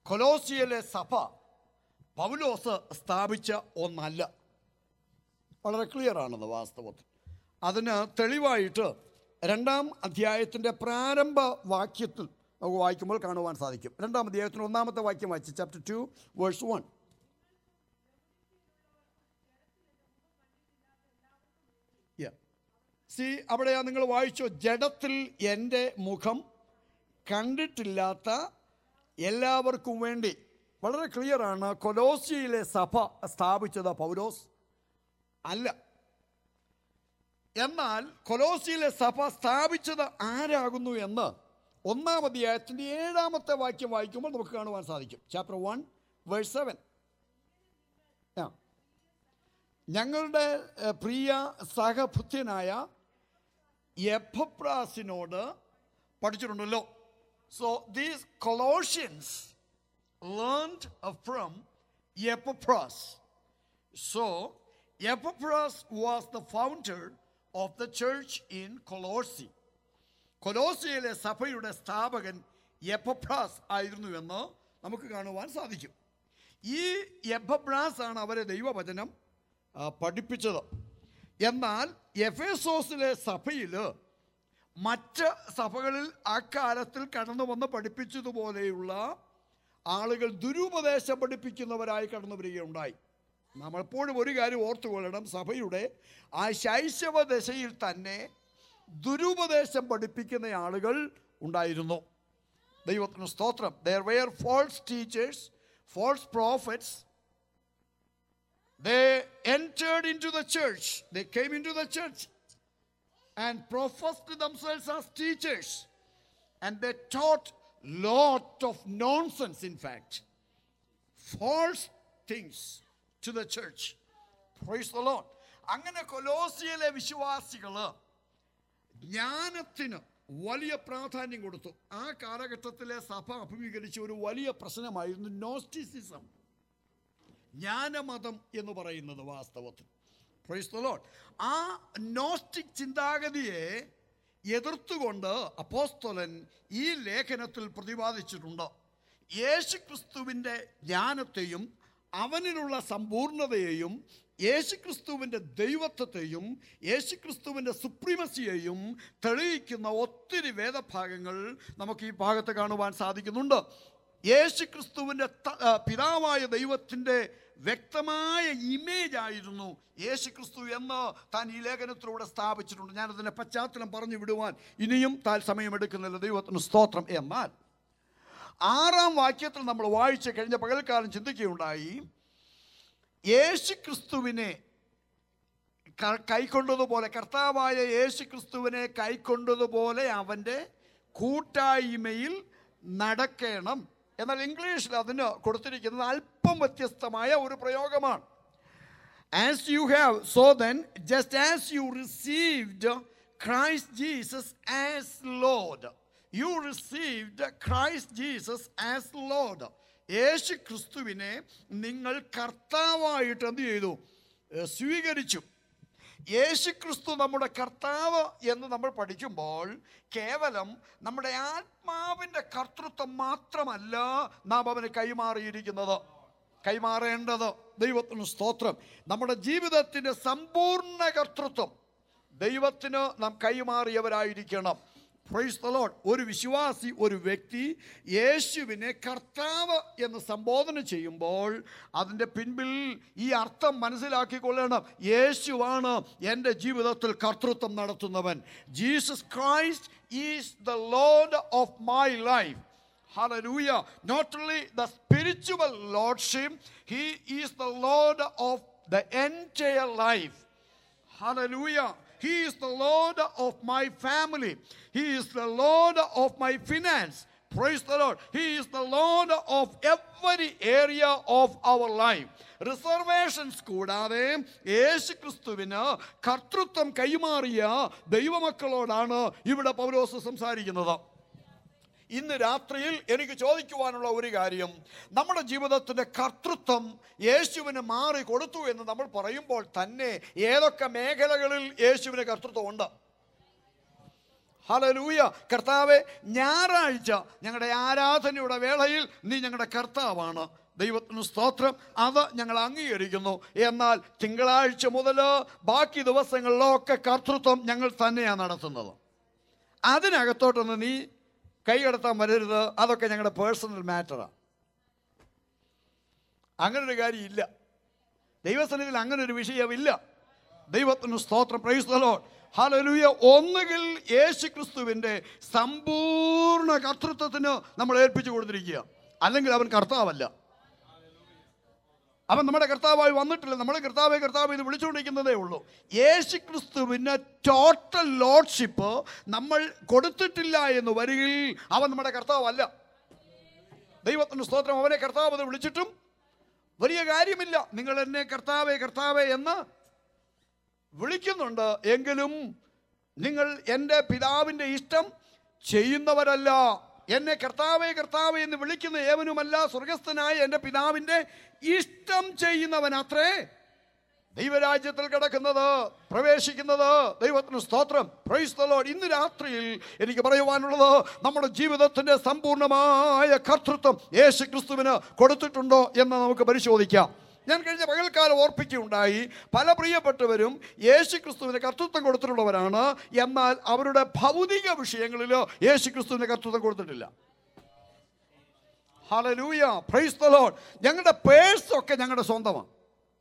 കൊലോസിയയിലെ സഭ പൗലോസ് സ്ഥാപിച്ച ഒന്നല്ല വളരെ ക്ലിയർ ആണെന്ന് വാസ്തവത്തിൽ അതിന് തെളിവായിട്ട് രണ്ടാം അധ്യായത്തിൻ്റെ പ്രാരംഭ വാക്യത്തിൽ നമുക്ക് വായിക്കുമ്പോൾ കാണുവാൻ സാധിക്കും രണ്ടാം അധ്യായത്തിന് ഒന്നാമത്തെ വാക്യം വായിച്ച് chapter two verse one see അവിടെയാ നിങ്ങൾ വായിച്ചോ ജഡത്തിൽ എൻ്റെ മുഖം കണ്ടിട്ടില്ലാത്ത എല്ലാവർക്കും വേണ്ടി വളരെ ക്ലിയർ ആണ് കൊലോസിയയിലെ സഭ സ്ഥാപിച്ചത് പൗലോസ് അല്ല എന്നാൽ കൊലോസിയിലെ സഭ സ്ഥാപിച്ചത് ആരാകുന്നു എന്ന് ഒന്നാം അധ്യായത്തിൻ്റെ ഏഴാമത്തെ വാക്യം വായിക്കുമ്പോൾ നമുക്ക് കാണുവാൻ സാധിക്കും ചാപ്റ്റർ വൺ വേഴ്സ് സെവൻ ആ ഞങ്ങളുടെ ഏഹ്, പ്രിയ സഹഭൃത്യനായ എഫപ്രാസിനോട് പഠിച്ചിട്ടുണ്ടല്ലോ so these Colossians learned from Epaphras So, Epaphras was the founder of the church in Colossae. കൊലോസിയയിലെ സഭയുടെ സ്ഥാപകൻ എപ്പപ്രാസ് ആയിരുന്നു എന്ന് നമുക്ക് കാണുവാൻ സാധിക്കും ഈ എപ്പപ്രാസ് ആണ് അവരെ ദൈവവചനം ആ, പഠിപ്പിച്ചത് എന്നാൽ എഫേസോസിലെ സഭയിൽ മറ്റ് സഭകളിൽ അക്കാലത്തിൽ കടന്നു വന്ന് പഠിപ്പിച്ചതുപോലെയുള്ള ആളുകൾ ദുരുപദേശം പഠിപ്പിക്കുന്നവരായി കടന്നു വരികയുണ്ടായി നാം എപ്പോഴും ഒരു കാര്യം ഓർത്തുകൊള്ളണം സഭയുടെ ആ ശൈശവ ദശയിൽ തന്നെ ദുരുപദേശം പഠിപ്പിക്കുന്ന ആളുകൾ ഉണ്ടായിരുന്നു ദൈവത്തിന് സ്തോത്രം there were false teachers false prophets they entered into the church they came into the church and professed themselves as teachers and they taught lot of nonsense in fact false things to the church praise the lord അങ്ങനെ കൊലോസിയയിലെ വിശ്വാസികള് ജ്ഞാനത്തിന് വലിയ പ്രാധാന്യം കൊടുത്തു ആ കാലഘട്ടത്തിലെ സഭ അഭിമുഖീകരിച്ച ഒരു വലിയ പ്രശ്നമായിരുന്നു നോസ്റ്റിസിസം ജ്ഞാനമതം എന്ന് പറയുന്നത് വാസ്തവത്തിൽ പ്രൈസ് ദ ലോർഡ് ആ നോസ്റ്റിക് ചിന്താഗതിയെ എതിർത്തുകൊണ്ട് അപ്പോസ്തലൻ ഈ ലേഖനത്തിൽ പ്രതിപാദിച്ചിട്ടുണ്ട് യേശുക്രിസ്തുവിൻ്റെ ജ്ഞാനത്തെയും അവനിലുള്ള സമ്പൂർണതയെയും യേശുക്രിസ്തുവിൻ്റെ ദൈവത്വത്തെയും യേശുക്രിസ്തുവിൻ്റെ സുപ്രീമസിയെയും തെളിയിക്കുന്ന ഒത്തിരി വേദഭാഗങ്ങൾ നമുക്ക് ഈ ഭാഗത്ത് കാണുവാൻ സാധിക്കുന്നുണ്ട് യേശുക്രിസ്തുവിൻ്റെ ത- ആ, പിതാവായ ദൈവത്തിൻ്റെ വ്യക്തമായ ഇമേജ് ആയിരുന്നു യേശുക്രിസ്തു എന്ന് താൻ ഈ ലേഖനത്തിലൂടെ സ്ഥാപിച്ചിട്ടുണ്ട് ഞാനതിൻ്റെ പശ്ചാത്തലം പറഞ്ഞു വിടുവാൻ ഇനിയും താൻ സമയമെടുക്കുന്നില്ല ദൈവത്തിന് സ്തോത്രം എന്നാൽ ആറാം വാക്യത്തിൽ നമ്മൾ വായിച്ച് കഴിഞ്ഞ പകൽക്കാലം ചിന്തിക്കുകയുണ്ടായി യേശുക്രിസ്തുവിനെ ക- കൈക്കൊണ്ടതുപോലെ കർത്താവായ യേശുക്രിസ്തുവിനെ കൈക്കൊണ്ടതുപോലെ അവൻ്റെ കൂട്ടായ്മയിൽ നടക്കണം എന്നാൽ ഇംഗ്ലീഷിൽ അതിന് കൊടുത്തിരിക്കുന്നത് അല്പം വ്യത്യസ്തമായ ഒരു പ്രയോഗമാണ് as you have so then just as you received Christ Jesus as Lord you received Christ Jesus as Lord യേശു ക്രിസ്തുവിനെ നിങ്ങൾ കർത്താവായിട്ട് എന്ത് ചെയ്തു ഏഹ് സ്വീകരിച്ചു യേശു ക്രിസ്തു നമ്മുടെ കർത്താവ് എന്ന് നമ്മൾ പഠിക്കുമ്പോൾ കേവലം നമ്മുടെ ആത്മാവിൻ്റെ കർത്തൃത്വം മാത്രമല്ല നാം അവന് കൈമാറിയിരിക്കുന്നത് കൈമാറേണ്ടത് ദൈവത്തിന് സ്തോത്രം നമ്മുടെ ജീവിതത്തിൻ്റെ സമ്പൂർണ്ണ കർത്തൃത്വം ദൈവത്തിന് നാം കൈമാറിയവരായിരിക്കണം പ്രൈസ് ദ ലോർഡ് ഒരു വിശ്വാസി ഒരു വ്യക്തി യേശുവിനെ കർത്താവ് എന്ന് സംബോധന ചെയ്യുമ്പോൾ അതിൻ്റെ പിൻപിൽ ഈ അർത്ഥം മനസ്സിലാക്കിക്കൊള്ളണം യേശുവാണ് എൻ്റെ ജീവിതത്തിൽ കർത്തൃത്വം നടത്തുന്നവൻ Jesus Christ is the Lord of my life Hallelujah. Not only the spiritual lordship, he is the Lord of the entire life. Hallelujah. He is the Lord of my family. He is the Lord of my finance. Praise the Lord. He is the Lord of every area of our life. Reservations കൂടാതെ യേശു ക്രിസ്തുവിന് കർത്തൃത്വം കൈമാറിയ ദൈവമക്കളോടാണ് ഇവിടെ പൗലോസ് സംസാരിക്കുന്നത് ഇന്ന് രാത്രിയിൽ എനിക്ക് ചോദിക്കുവാനുള്ള ഒരു കാര്യം നമ്മുടെ ജീവിതത്തിൻ്റെ കർത്തൃത്വം യേശുവിന് മാറി കൊടുത്തു എന്ന് നമ്മൾ പറയുമ്പോൾ തന്നെ ഏതൊക്കെ മേഖലകളിൽ യേശുവിന് കർത്തൃത്വം ഉണ്ട് ഹലലൂയ കർത്താവെ ഞായറാഴ്ച ഞങ്ങളുടെ ആരാധനയുടെ വേളയിൽ നീ ഞങ്ങളുടെ കർത്താവാണ് ദൈവത്തിന് സ്തോത്രം അത് ഞങ്ങൾ അംഗീകരിക്കുന്നു എന്നാൽ തിങ്കളാഴ്ച മുതൽ ബാക്കി ദിവസങ്ങളിലൊക്കെ കർത്തൃത്വം ഞങ്ങൾ തന്നെയാണ് നടത്തുന്നത് അതിനകത്തോട്ടൊന്ന് നീ കൈകടത്താൻ വരരുത് അതൊക്കെ ഞങ്ങളുടെ പേഴ്സണൽ മാറ്ററാണ് അങ്ങനെ ഒരു കാര്യമില്ല ദൈവസന്നിധിയിൽ അങ്ങനെ ഒരു വിഷയമില്ല ദൈവത്തിന് സ്തോത്രം പ്രൈസ്തലോ ഹലലൂയ ഒന്നുകിൽ യേശു ക്രിസ്തുവിൻ്റെ സമ്പൂർണ്ണ കർത്തൃത്വത്തിന് നമ്മൾ ഏൽപ്പിച്ചു കൊടുത്തിരിക്കുക അല്ലെങ്കിൽ അവൻ കർത്താവല്ല അവൻ നമ്മുടെ കർത്താവായി വന്നിട്ടില്ല നമ്മൾ കർത്താവെ കർത്താവ് എന്ന് വിളിച്ചുകൊണ്ടിരിക്കുന്നതേ ഉള്ളൂ യേശു ക്രിസ്തുവിന് ടോട്ടൽ ലോഡ്ഷിപ്പ് നമ്മൾ കൊടുത്തിട്ടില്ല എന്ന് വരികിൽ അവൻ നമ്മുടെ കർത്താവല്ല ദൈവത്തിന് സ്തോത്രം അവനെ കർത്താവ് എന്ന് വിളിച്ചിട്ടും വലിയ കാര്യമില്ല നിങ്ങൾ എന്നെ കർത്താവെ കർത്താവെ എന്ന് വിളിക്കുന്നുണ്ട് എങ്കിലും നിങ്ങൾ എൻ്റെ പിതാവിൻ്റെ ഇഷ്ടം ചെയ്യുന്നവരല്ല എന്നെ കർത്താവെ കർത്താവെ എന്ന് വിളിക്കുന്ന ഏവനുമല്ല സ്വർഗസ്ഥനായ എൻ്റെ പിതാവിൻ്റെ ഇഷ്ടം ചെയ്യുന്നവൻ അത്രേ ദൈവരാജ്യത്തിൽ കിടക്കുന്നത് പ്രവേശിക്കുന്നത് ദൈവത്തിന് സ്തോത്രം പ്രൈസ് the Lord. ഇന്ന് രാത്രിയിൽ എനിക്ക് പറയുവാനുള്ളത് നമ്മുടെ ജീവിതത്തിന്റെ സമ്പൂർണ്ണമായ കർത്തൃത്വം യേശു ക്രിസ്തുവിന് കൊടുത്തിട്ടുണ്ടോ എന്ന് നമുക്ക് പരിശോധിക്കാം ഞാൻ കഴിഞ്ഞ പകൽക്കാലം ഓർപ്പിക്കുകയുണ്ടായി പല പ്രിയപ്പെട്ടവരും യേശു ക്രിസ്തുവിന് കർത്തൃത്വം കൊടുത്തിട്ടുള്ളവരാണ് എന്നാൽ അവരുടെ ഭൗതിക വിഷയങ്ങളിൽ യേശു ക്രിസ്തുവിന് കർത്തൃത്വം കൊടുത്തിട്ടില്ല ഹലലൂയ പ്രൈസ് the Lord. ഞങ്ങളുടെ പേഴ്സൊക്കെ ഞങ്ങളുടെ സ്വന്തമാണ്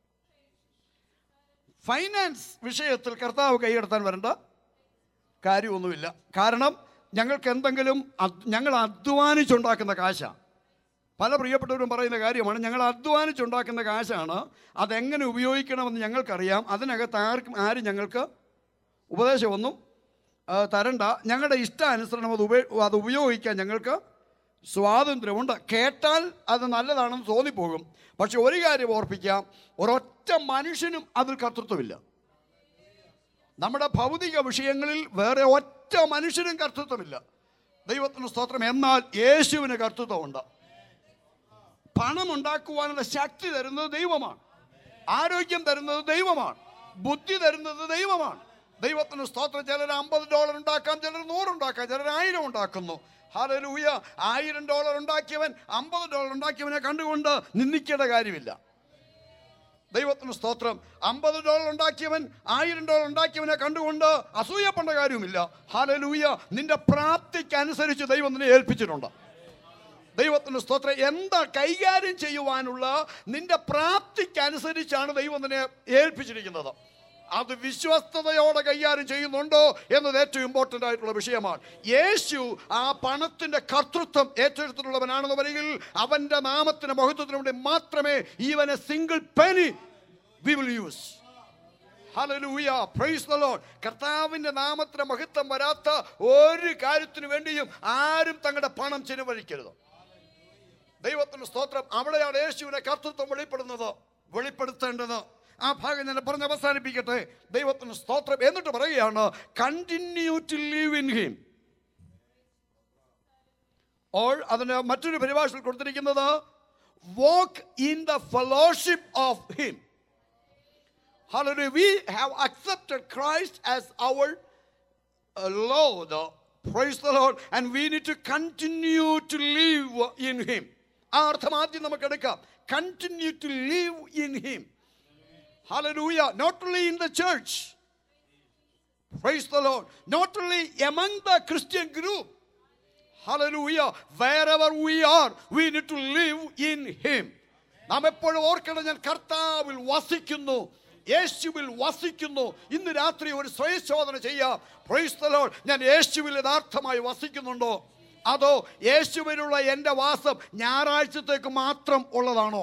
ഫൈനാൻസ് വിഷയത്തിൽ കർത്താവ് കൈയെടുത്താൻ വരേണ്ട കാര്യമൊന്നുമില്ല കാരണം ഞങ്ങൾക്ക് എന്തെങ്കിലും അത്- ഞങ്ങൾ അധ്വാനിച്ചുണ്ടാക്കുന്ന കാശാണ് പല പ്രിയപ്പെട്ടവരും പറയുന്ന കാര്യമാണ് ഞങ്ങൾ അധ്വാനിച്ചുണ്ടാക്കുന്ന കാശാണ് അതെങ്ങനെ ഉപയോഗിക്കണമെന്ന് ഞങ്ങൾക്കറിയാം അതിനകത്ത് ആർക്കും ആരും ഞങ്ങൾക്ക് ഉപദേശമൊന്നും ആ, തരണ്ട ഞങ്ങളുടെ ഇഷ്ടാനുസരണം അത് ഉപയോ അത് ഉപയോഗിക്കാൻ ഞങ്ങൾക്ക് സ്വാതന്ത്ര്യമുണ്ട് കേട്ടാൽ അത് നല്ലതാണെന്ന് തോന്നിപ്പോകും പക്ഷെ ഒരു കാര്യം ഓർപ്പിക്കാം ഒരൊറ്റ മനുഷ്യനും അതിൽ കർത്തൃത്വമില്ല നമ്മുടെ ഭൗതിക വിഷയങ്ങളിൽ വേറെ ഒറ്റ മനുഷ്യനും കർത്തൃത്വമില്ല ദൈവത്തിന് സ്തോത്രം എന്നാൽ യേശുവിന് കർത്തൃത്വമുണ്ട് പണം ഉണ്ടാക്കുവാനുള്ള ശക്തി തരുന്നത് ദൈവമാണ് ആരോഗ്യം തരുന്നത് ദൈവമാണ് ബുദ്ധി തരുന്നത് ദൈവമാണ് ദൈവത്തിന് സ്തോത്രം ചിലർ അമ്പത് ഡോളർ ഉണ്ടാക്കാം ചിലർ നൂറുണ്ടാക്കാം ചിലർ ആയിരം ഉണ്ടാക്കുന്നു ഹാലലൂയ ആയിരം ഡോളർ ഉണ്ടാക്കിയവൻ അമ്പത് ഡോളർ ഉണ്ടാക്കിയവനെ കണ്ടുകൊണ്ട് നിന്ദിക്കേണ്ട കാര്യമില്ല ദൈവത്തിന് സ്തോത്രം അമ്പത് ഡോളർ ഉണ്ടാക്കിയവൻ ആയിരം ഡോളർ ഉണ്ടാക്കിയവനെ കണ്ടുകൊണ്ട് അസൂയപ്പെടേണ്ട കാര്യവുമില്ല ഹാലലൂയ നിന്റെ പ്രാപ്തിക്കനുസരിച്ച് ദൈവം നിന്നെ ഏൽപ്പിച്ചിട്ടുണ്ട് ദൈവത്തിന് സ്തോത്രം എന്താ കൈകാര്യം ചെയ്യുവാനുള്ള നിന്റെ പ്രാപ്തിക്കനുസരിച്ചാണ് ദൈവം നിന്നെ ഏൽപ്പിച്ചിരിക്കുന്നത് അത് വിശ്വസ്തയോടെ കൈകാര്യം ചെയ്യുന്നുണ്ടോ എന്നത് ഏറ്റവും ഇമ്പോർട്ടൻ്റ് ആയിട്ടുള്ള വിഷയമാണ് യേശു ആ പണത്തിന്റെ കർത്തൃത്വം ഏറ്റെടുത്തിട്ടുള്ളവനാണെന്ന് പറയുമെങ്കിൽ അവന്റെ നാമത്തിന് മഹത്വത്തിന് വേണ്ടി മാത്രമേ even a single penny we will use hallelujah praise the Lord കർത്താവിന്റെ നാമത്തിന് മഹത്വം വരാത്ത ഒരു കാര്യത്തിനു വേണ്ടിയും ആരും തങ്ങളുടെ പണം ചെലവഴിക്കരുത് ദൈവത്തിന് സ്തോത്രം അവിടെയാണ് യേശുവിനെ കർത്തൃത്വം വെളിപ്പെടുന്നത് വെളിപ്പെടുത്തേണ്ടത് ആ ഭാഗം ഞാൻ പറഞ്ഞ് അവസാനിപ്പിക്കട്ടെ ദൈവത്തിന് സ്തോത്രം എന്നിട്ട് പറയുകയാണ് continue to live in him all അതിന് മറ്റൊരു പരിഭാഷയിൽ കൊടുത്തിരിക്കുന്നത് walk in the fellowship of him Hallelujah. We have accepted Christ as our uh, Lord. Praise the Lord. And we need to continue to live in Him. ആ അർത്ഥം ആദ്യം നമുക്ക് എടുക്കാം continue to live in him hallelujah not only in the church praise the Lord not only among the Christian group hallelujah wherever we are we need to live in him നാം എപ്പോഴും ഓർക്കണം ഞാൻ കർത്താവിൽ വസിക്കുന്നു യേശുവിൽ വസിക്കുന്നു ഇന്ന് രാത്രി ഒരു സ്വയശോധന ചെയ്യാം Praise the Lord. ഞാൻ യേശുവിൽ യഥാർത്ഥമായി വസിക്കുന്നുണ്ടോ അതോ യേശുവിലുള്ള എൻ്റെ വാസം ഞായറാഴ്ചത്തേക്ക് മാത്രം ഉള്ളതാണോ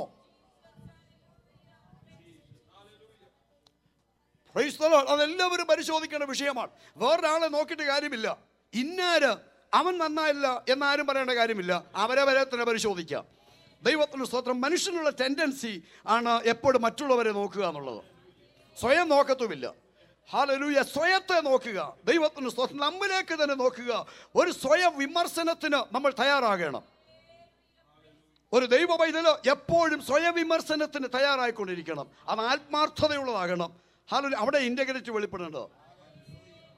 Praise the Lord. അതെല്ലാവരും പരിശോധിക്കേണ്ട വിഷയമാണ് വേറൊരാളെ നോക്കിയിട്ട് കാര്യമില്ല ഇന്നാര് അവൻ നന്നായില്ല എന്നാരും പറയേണ്ട കാര്യമില്ല അവരവരെ തന്നെ പരിശോധിക്കാം ദൈവത്തിന് സ്തോത്രം മനുഷ്യനുള്ള ടെൻഡൻസി ആണ് എപ്പോഴും മറ്റുള്ളവരെ നോക്കുക എന്നുള്ളത് സ്വയം നോക്കത്തുമില്ല ഹാലലൂയ സ്വയത്തെ നോക്കുക ദൈവത്തിന് സ്തോത്രം നമ്മിലേക്ക് തന്നെ നോക്കുക ഒരു സ്വയം വിമർശനത്തിന് നമ്മൾ തയ്യാറാകണം ഒരു ദൈവ പൈതല് എപ്പോഴും സ്വയം വിമർശനത്തിന് തയ്യാറായിക്കൊണ്ടിരിക്കണം അത് ആത്മാർത്ഥതയുള്ളതാകണം ഹാലു അവിടെ ഇന്റഗ്രേറ്റ് വെളിപ്പെടേണ്ടത്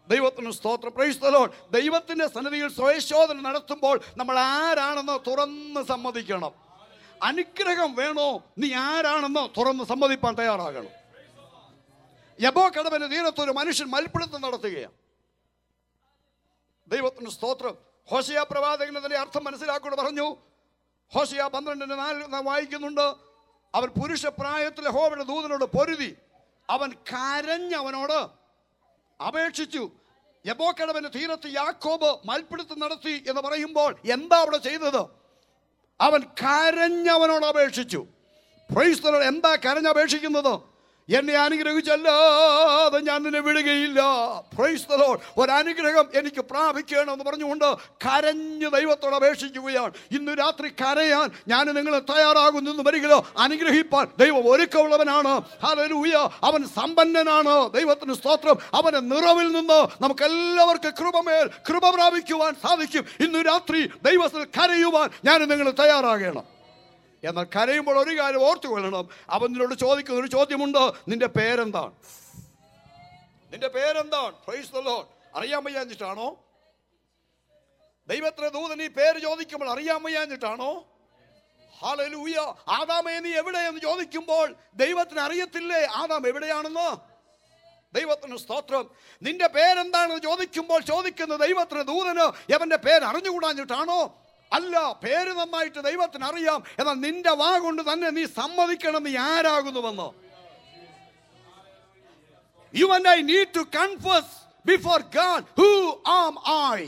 ദൈവത്തിന് സ്തോത്രം പ്രൈസ്തലോ ദൈവത്തിന്റെ സന്നിധിയിൽ സ്വയശോധന നടത്തുമ്പോൾ നമ്മൾ ആരാണെന്ന് തുറന്ന് സമ്മതിക്കണം അനുഗ്രഹം വേണോ നീ ആരാണെന്ന് തുറന്ന് സമ്മതിപ്പാൻ തയ്യാറാകണം യബോ കടവന്റെ തീരത്ത് ഒരു മനുഷ്യൻ മൽപ്പിടുത്തം നടത്തുകയാണ് ദൈവത്തിന് സ്തോത്രം ഹോശയ പ്രവാചകന് അതിന്റെ അർത്ഥം മനസ്സിലാക്കൊണ്ട് പറഞ്ഞു ഹോശയ പന്ത്രണ്ടിന്റെ നാല് നാം വായിക്കുന്നുണ്ട് അവൻ പുരുഷ പ്രായത്തിലെ ഹോവയുടെ ദൂതനോട് പൊരുതി അവൻ കരഞ്ഞവനോട് അപേക്ഷിച്ചു യബോക്കടവന്റെ തീരത്ത് യാക്കോബ് മൽപ്പിടുത്തം നടത്തി എന്ന് പറയുമ്പോൾ എന്താ അവിടെ ചെയ്തത് അവൻ കരഞ്ഞവനോട് അപേക്ഷിച്ചു Praise the Lord. എന്താ കരഞ്ഞപേക്ഷിക്കുന്നത് എന്നെ അനുഗ്രഹിച്ചല്ലാതെ ഞാൻ നിന്നെ വിടുകയില്ല Praise the Lord. ഒരനുഗ്രഹം എനിക്ക് പ്രാപിക്കണം എന്ന് പറഞ്ഞുകൊണ്ട് കരഞ്ഞ് ദൈവത്തോട് അപേക്ഷിക്കുകയാണ് ഇന്ന് രാത്രി കരയാൻ ഞാൻ നിങ്ങൾ തയ്യാറാകുന്നു എന്ന് വരികയോ അനുഗ്രഹിപ്പാൻ ദൈവം ഒരുക്കമുള്ളവനാണ് ഹല്ലേലൂയ അവൻ സമ്പന്നനാണ് ദൈവത്തിന് സ്തോത്രം അവന്റെ നിറവിൽ നിന്ന് നമുക്ക് എല്ലാവർക്കും കൃപമേൽ കൃപ പ്രാപിക്കുവാൻ സാധിക്കും ഇന്ന് രാത്രി ദൈവത്തിൽ കരയുവാൻ ഞാൻ നിങ്ങൾ തയ്യാറാകണം എന്നാൽ കരയുമ്പോൾ ഒരു കാര്യം ഓർത്തുകൊള്ളണം അവൻ നിന്നോട് ചോദിക്കുന്ന ഒരു ചോദ്യമുണ്ട് നിന്റെ പേരെന്താണ് നിന്റെ പേരെന്താണ് പ്രൈസ് the Lord. അറിയാൻ വയ്യാഞ്ഞിട്ടാണോ ദൈവത്തിന്റെ ദൂതൻ ഈ പേര് ചോദിക്കുമ്പോൾ അറിയാൻ വയ്യാഞ്ഞിട്ടാണോ ഹാലലൂയ ആദാമേ നീ എവിടെയെന്ന് ചോദിക്കുമ്പോൾ ദൈവത്തിന് അറിയത്തില്ലേ ആദാം എവിടെയാണെന്ന് ദൈവത്തിന് സ്തോത്രം നിന്റെ പേരെന്താണെന്ന് ചോദിക്കുമ്പോൾ ചോദിക്കുന്ന ദൈവത്തിന് ദൂതന് എവന്റെ പേര് അറിഞ്ഞുകൂടാഞ്ഞിട്ടാണോ അല്ല പേര് നന്നായിട്ട് ദൈവത്തിന് അറിയാം എന്നാൽ നിന്റെ വാ കൊണ്ട് തന്നെ നീ സമ്മതിക്കണം നീ ആരാകുന്നുവെന്ന് you and I need to confess before God who am I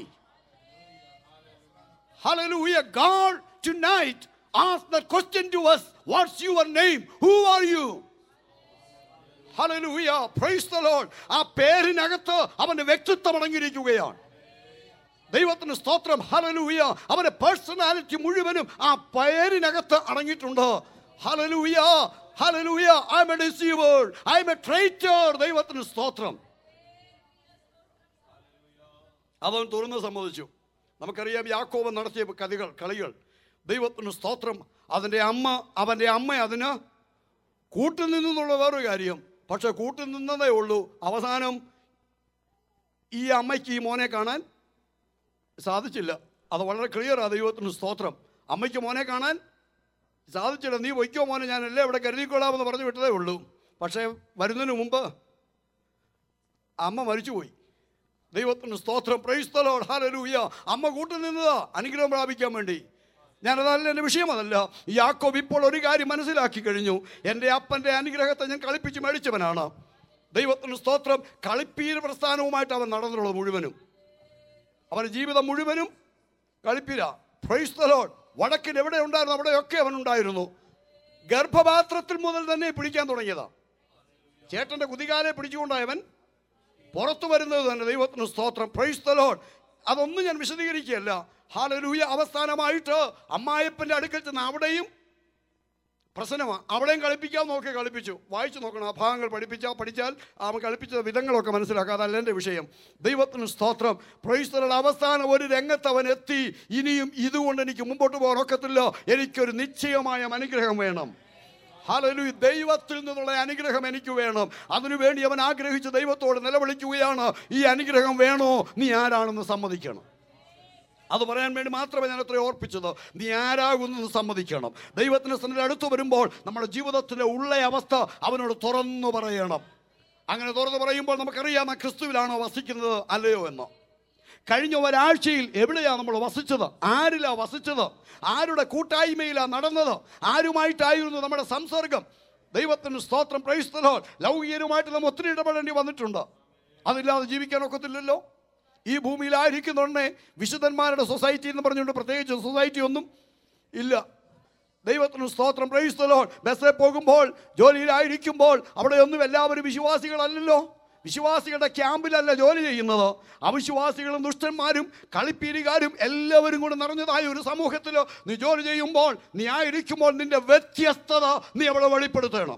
Hallelujah. God tonight asked that question to us What's your name? Who are you? Hallelujah. Praise the Lord. ആ പേരിനകത്ത് അവന്റെ വ്യക്തിത്വം അടങ്ങിയിരിക്കുകയാണ് ദൈവത്തിന് സ്തോത്രം ഹലലൂയ അവന്റെ പേഴ്സണാലിറ്റി മുഴുവനും ആ പേരിനകത്ത് അടങ്ങിയിട്ടുണ്ട് hallelujah hallelujah I'm a deceiver I'm a traitor ദൈവത്തിന് സ്തോത്രം അവൻ തുറന്ന് സമ്മതിച്ചു നമുക്കറിയാം യാക്കോബ് നടത്തിയ കഥകൾ കളികൾ ദൈവത്തിന് സ്തോത്രം അതിൻ്റെ അമ്മ അവൻ്റെ അമ്മ അതിന് കൂട്ടുനിന്നുള്ള വേറൊരു കാര്യം പക്ഷെ കൂട്ടുനിന്നതേ ഉള്ളൂ അവസാനം ഈ അമ്മയ്ക്ക് ഈ മോനെ കാണാൻ സാധിച്ചില്ല അത് വളരെ ക്ലിയറാണ് ദൈവത്തിന് സ്തോത്രം അമ്മയ്ക്ക് മോനെ കാണാൻ സാധിച്ചില്ല നീ വയ്ക്കോ മോനെ ഞാൻ എല്ലാം ഇവിടെ കരുതിക്കൊള്ളാമെന്ന് പറഞ്ഞു വിട്ടതേ ഉള്ളൂ പക്ഷേ വരുന്നതിന് മുമ്പ് അമ്മ മരിച്ചുപോയി ദൈവത്തിന് സ്തോത്രം പ്രൈസ്തലോട് ഹാലലൂയ അമ്മ കൂട്ടു നിന്നതാ അനുഗ്രഹം പ്രാപിക്കാൻ വേണ്ടി ഞാനതല്ല എൻ്റെ വിഷയം അതല്ല യാക്കോബ് ഇപ്പോൾ ഒരു കാര്യം മനസ്സിലാക്കി കഴിഞ്ഞു എൻ്റെ അപ്പൻ്റെ അനുഗ്രഹത്തെ ഞാൻ കളിപ്പിച്ച് മേടിച്ചവനാണ് ദൈവത്തിന് സ്തോത്രം കളിപ്പീര് പ്രസ്ഥാനവുമായിട്ട് അവൻ നടന്നുള്ളത് മുഴുവനും അവൻ്റെ ജീവിതം മുഴുവനും കളിപ്പിര പ്രൈസ് the Lord. വടക്കിൽ എവിടെ ഉണ്ടായിരുന്നു അവിടെയൊക്കെ അവൻ ഉണ്ടായിരുന്നു ഗർഭപാത്രത്തിൽ മുതൽ തന്നെ പിടിക്കാൻ തുടങ്ങിയതാ ചേട്ടന്റെ കുതികാലെ പിടിച്ചുകൊണ്ടായവൻ പുറത്തു വരുന്നത് തന്നെ ദൈവത്തിന് സ്തോത്രം പ്രൈസ് the Lord. അതൊന്നും ഞാൻ വിശദീകരിക്കുകയല്ല ഹാലലൂയ അവസാനമായിട്ട് അമ്മായപ്പൻ്റെ അടുക്കൽ ചെന്ന് അവിടെയും പ്രശ്നമാണ് അവിടെയും കളിപ്പിക്കാൻ നോക്കി കളിപ്പിച്ചു വായിച്ചു നോക്കണം ആ ഭാഗങ്ങൾ പഠിപ്പിച്ചാൽ പഠിച്ചാൽ അവൻ കളിപ്പിച്ച വിധങ്ങളൊക്കെ മനസ്സിലാക്കുക അതല്ല എൻ്റെ വിഷയം ദൈവത്തിന് സ്തോത്രം പ്രൈസ്തലുള്ള അവസാനം ഒരു രംഗത്ത് അവൻ എത്തി ഇനിയും ഇതുകൊണ്ട് എനിക്ക് മുമ്പോട്ട് പോകാൻ ഒക്കത്തില്ല എനിക്കൊരു നിശ്ചയമായ അനുഗ്രഹം വേണം ഹലലു ദൈവത്തിൽ നിന്നുള്ള അനുഗ്രഹം എനിക്ക് വേണം അതിനുവേണ്ടി അവൻ ആഗ്രഹിച്ച് ദൈവത്തോട് നിലവിളിക്കുകയാണ് ഈ അനുഗ്രഹം വേണോ നീ ആരാണെന്ന് സമ്മതിക്കണം അത് പറയാൻ വേണ്ടി മാത്രമേ ഞാൻ അത്ര ഓർപ്പിച്ചത് നീ ആരാകുന്നത് സമ്മതിക്കണം ദൈവത്തിന് സന്നിധി അടുത്ത് വരുമ്പോൾ നമ്മുടെ ജീവിതത്തിലെ ഉള്ള അവസ്ഥ അവനോട് തുറന്നു പറയണം അങ്ങനെ തുറന്നു പറയുമ്പോൾ നമുക്കറിയാം ആ ക്രിസ്തുവിലാണോ വസിക്കുന്നത് അല്ലയോ എന്ന് കഴിഞ്ഞ ഒരാഴ്ചയിൽ എവിടെയാണ് നമ്മൾ വസിച്ചത് ആരിലാ വസിച്ചത് ആരുടെ കൂട്ടായ്മയിലാണ് നടന്നത് ആരുമായിട്ടായിരുന്നു നമ്മുടെ സംസർഗം ദൈവത്തിന് സ്തോത്രം പ്രൈസ്തലോ ലൗകികരുമായിട്ട് നമ്മൾ ഒത്തിരി ഇടപെടേണ്ടി വന്നിട്ടുണ്ട് അതില്ലാതെ ജീവിക്കാൻ ഒക്കത്തില്ലല്ലോ ഈ ഭൂമിയിലായിരിക്കുന്നുണ്ടേ വിശുദ്ധന്മാരുടെ സൊസൈറ്റി എന്ന് പറഞ്ഞുകൊണ്ട് പ്രത്യേകിച്ച് സൊസൈറ്റി ഒന്നും ഇല്ല ദൈവത്തിന് സ്തോത്രം പ്രൈസ്തലോ ബസ്സിൽ പോകുമ്പോൾ ജോലിയിലായിരിക്കുമ്പോൾ അവിടെ ഒന്നും എല്ലാവരും വിശ്വാസികളല്ലല്ലോ വിശ്വാസികളുടെ ക്യാമ്പിലല്ല ജോലി ചെയ്യുന്നത് അവിശ്വാസികളും ദുഷ്ടന്മാരും കളിപ്പീരുകാരും എല്ലാവരും കൂടെ നിറഞ്ഞതായ ഒരു സമൂഹത്തിൽ നീ ജോലി ചെയ്യുമ്പോൾ നീ ആയിരിക്കുമ്പോൾ നിന്റെ വ്യത്യസ്തത നീ അവിടെ വെളിപ്പെടുത്തണം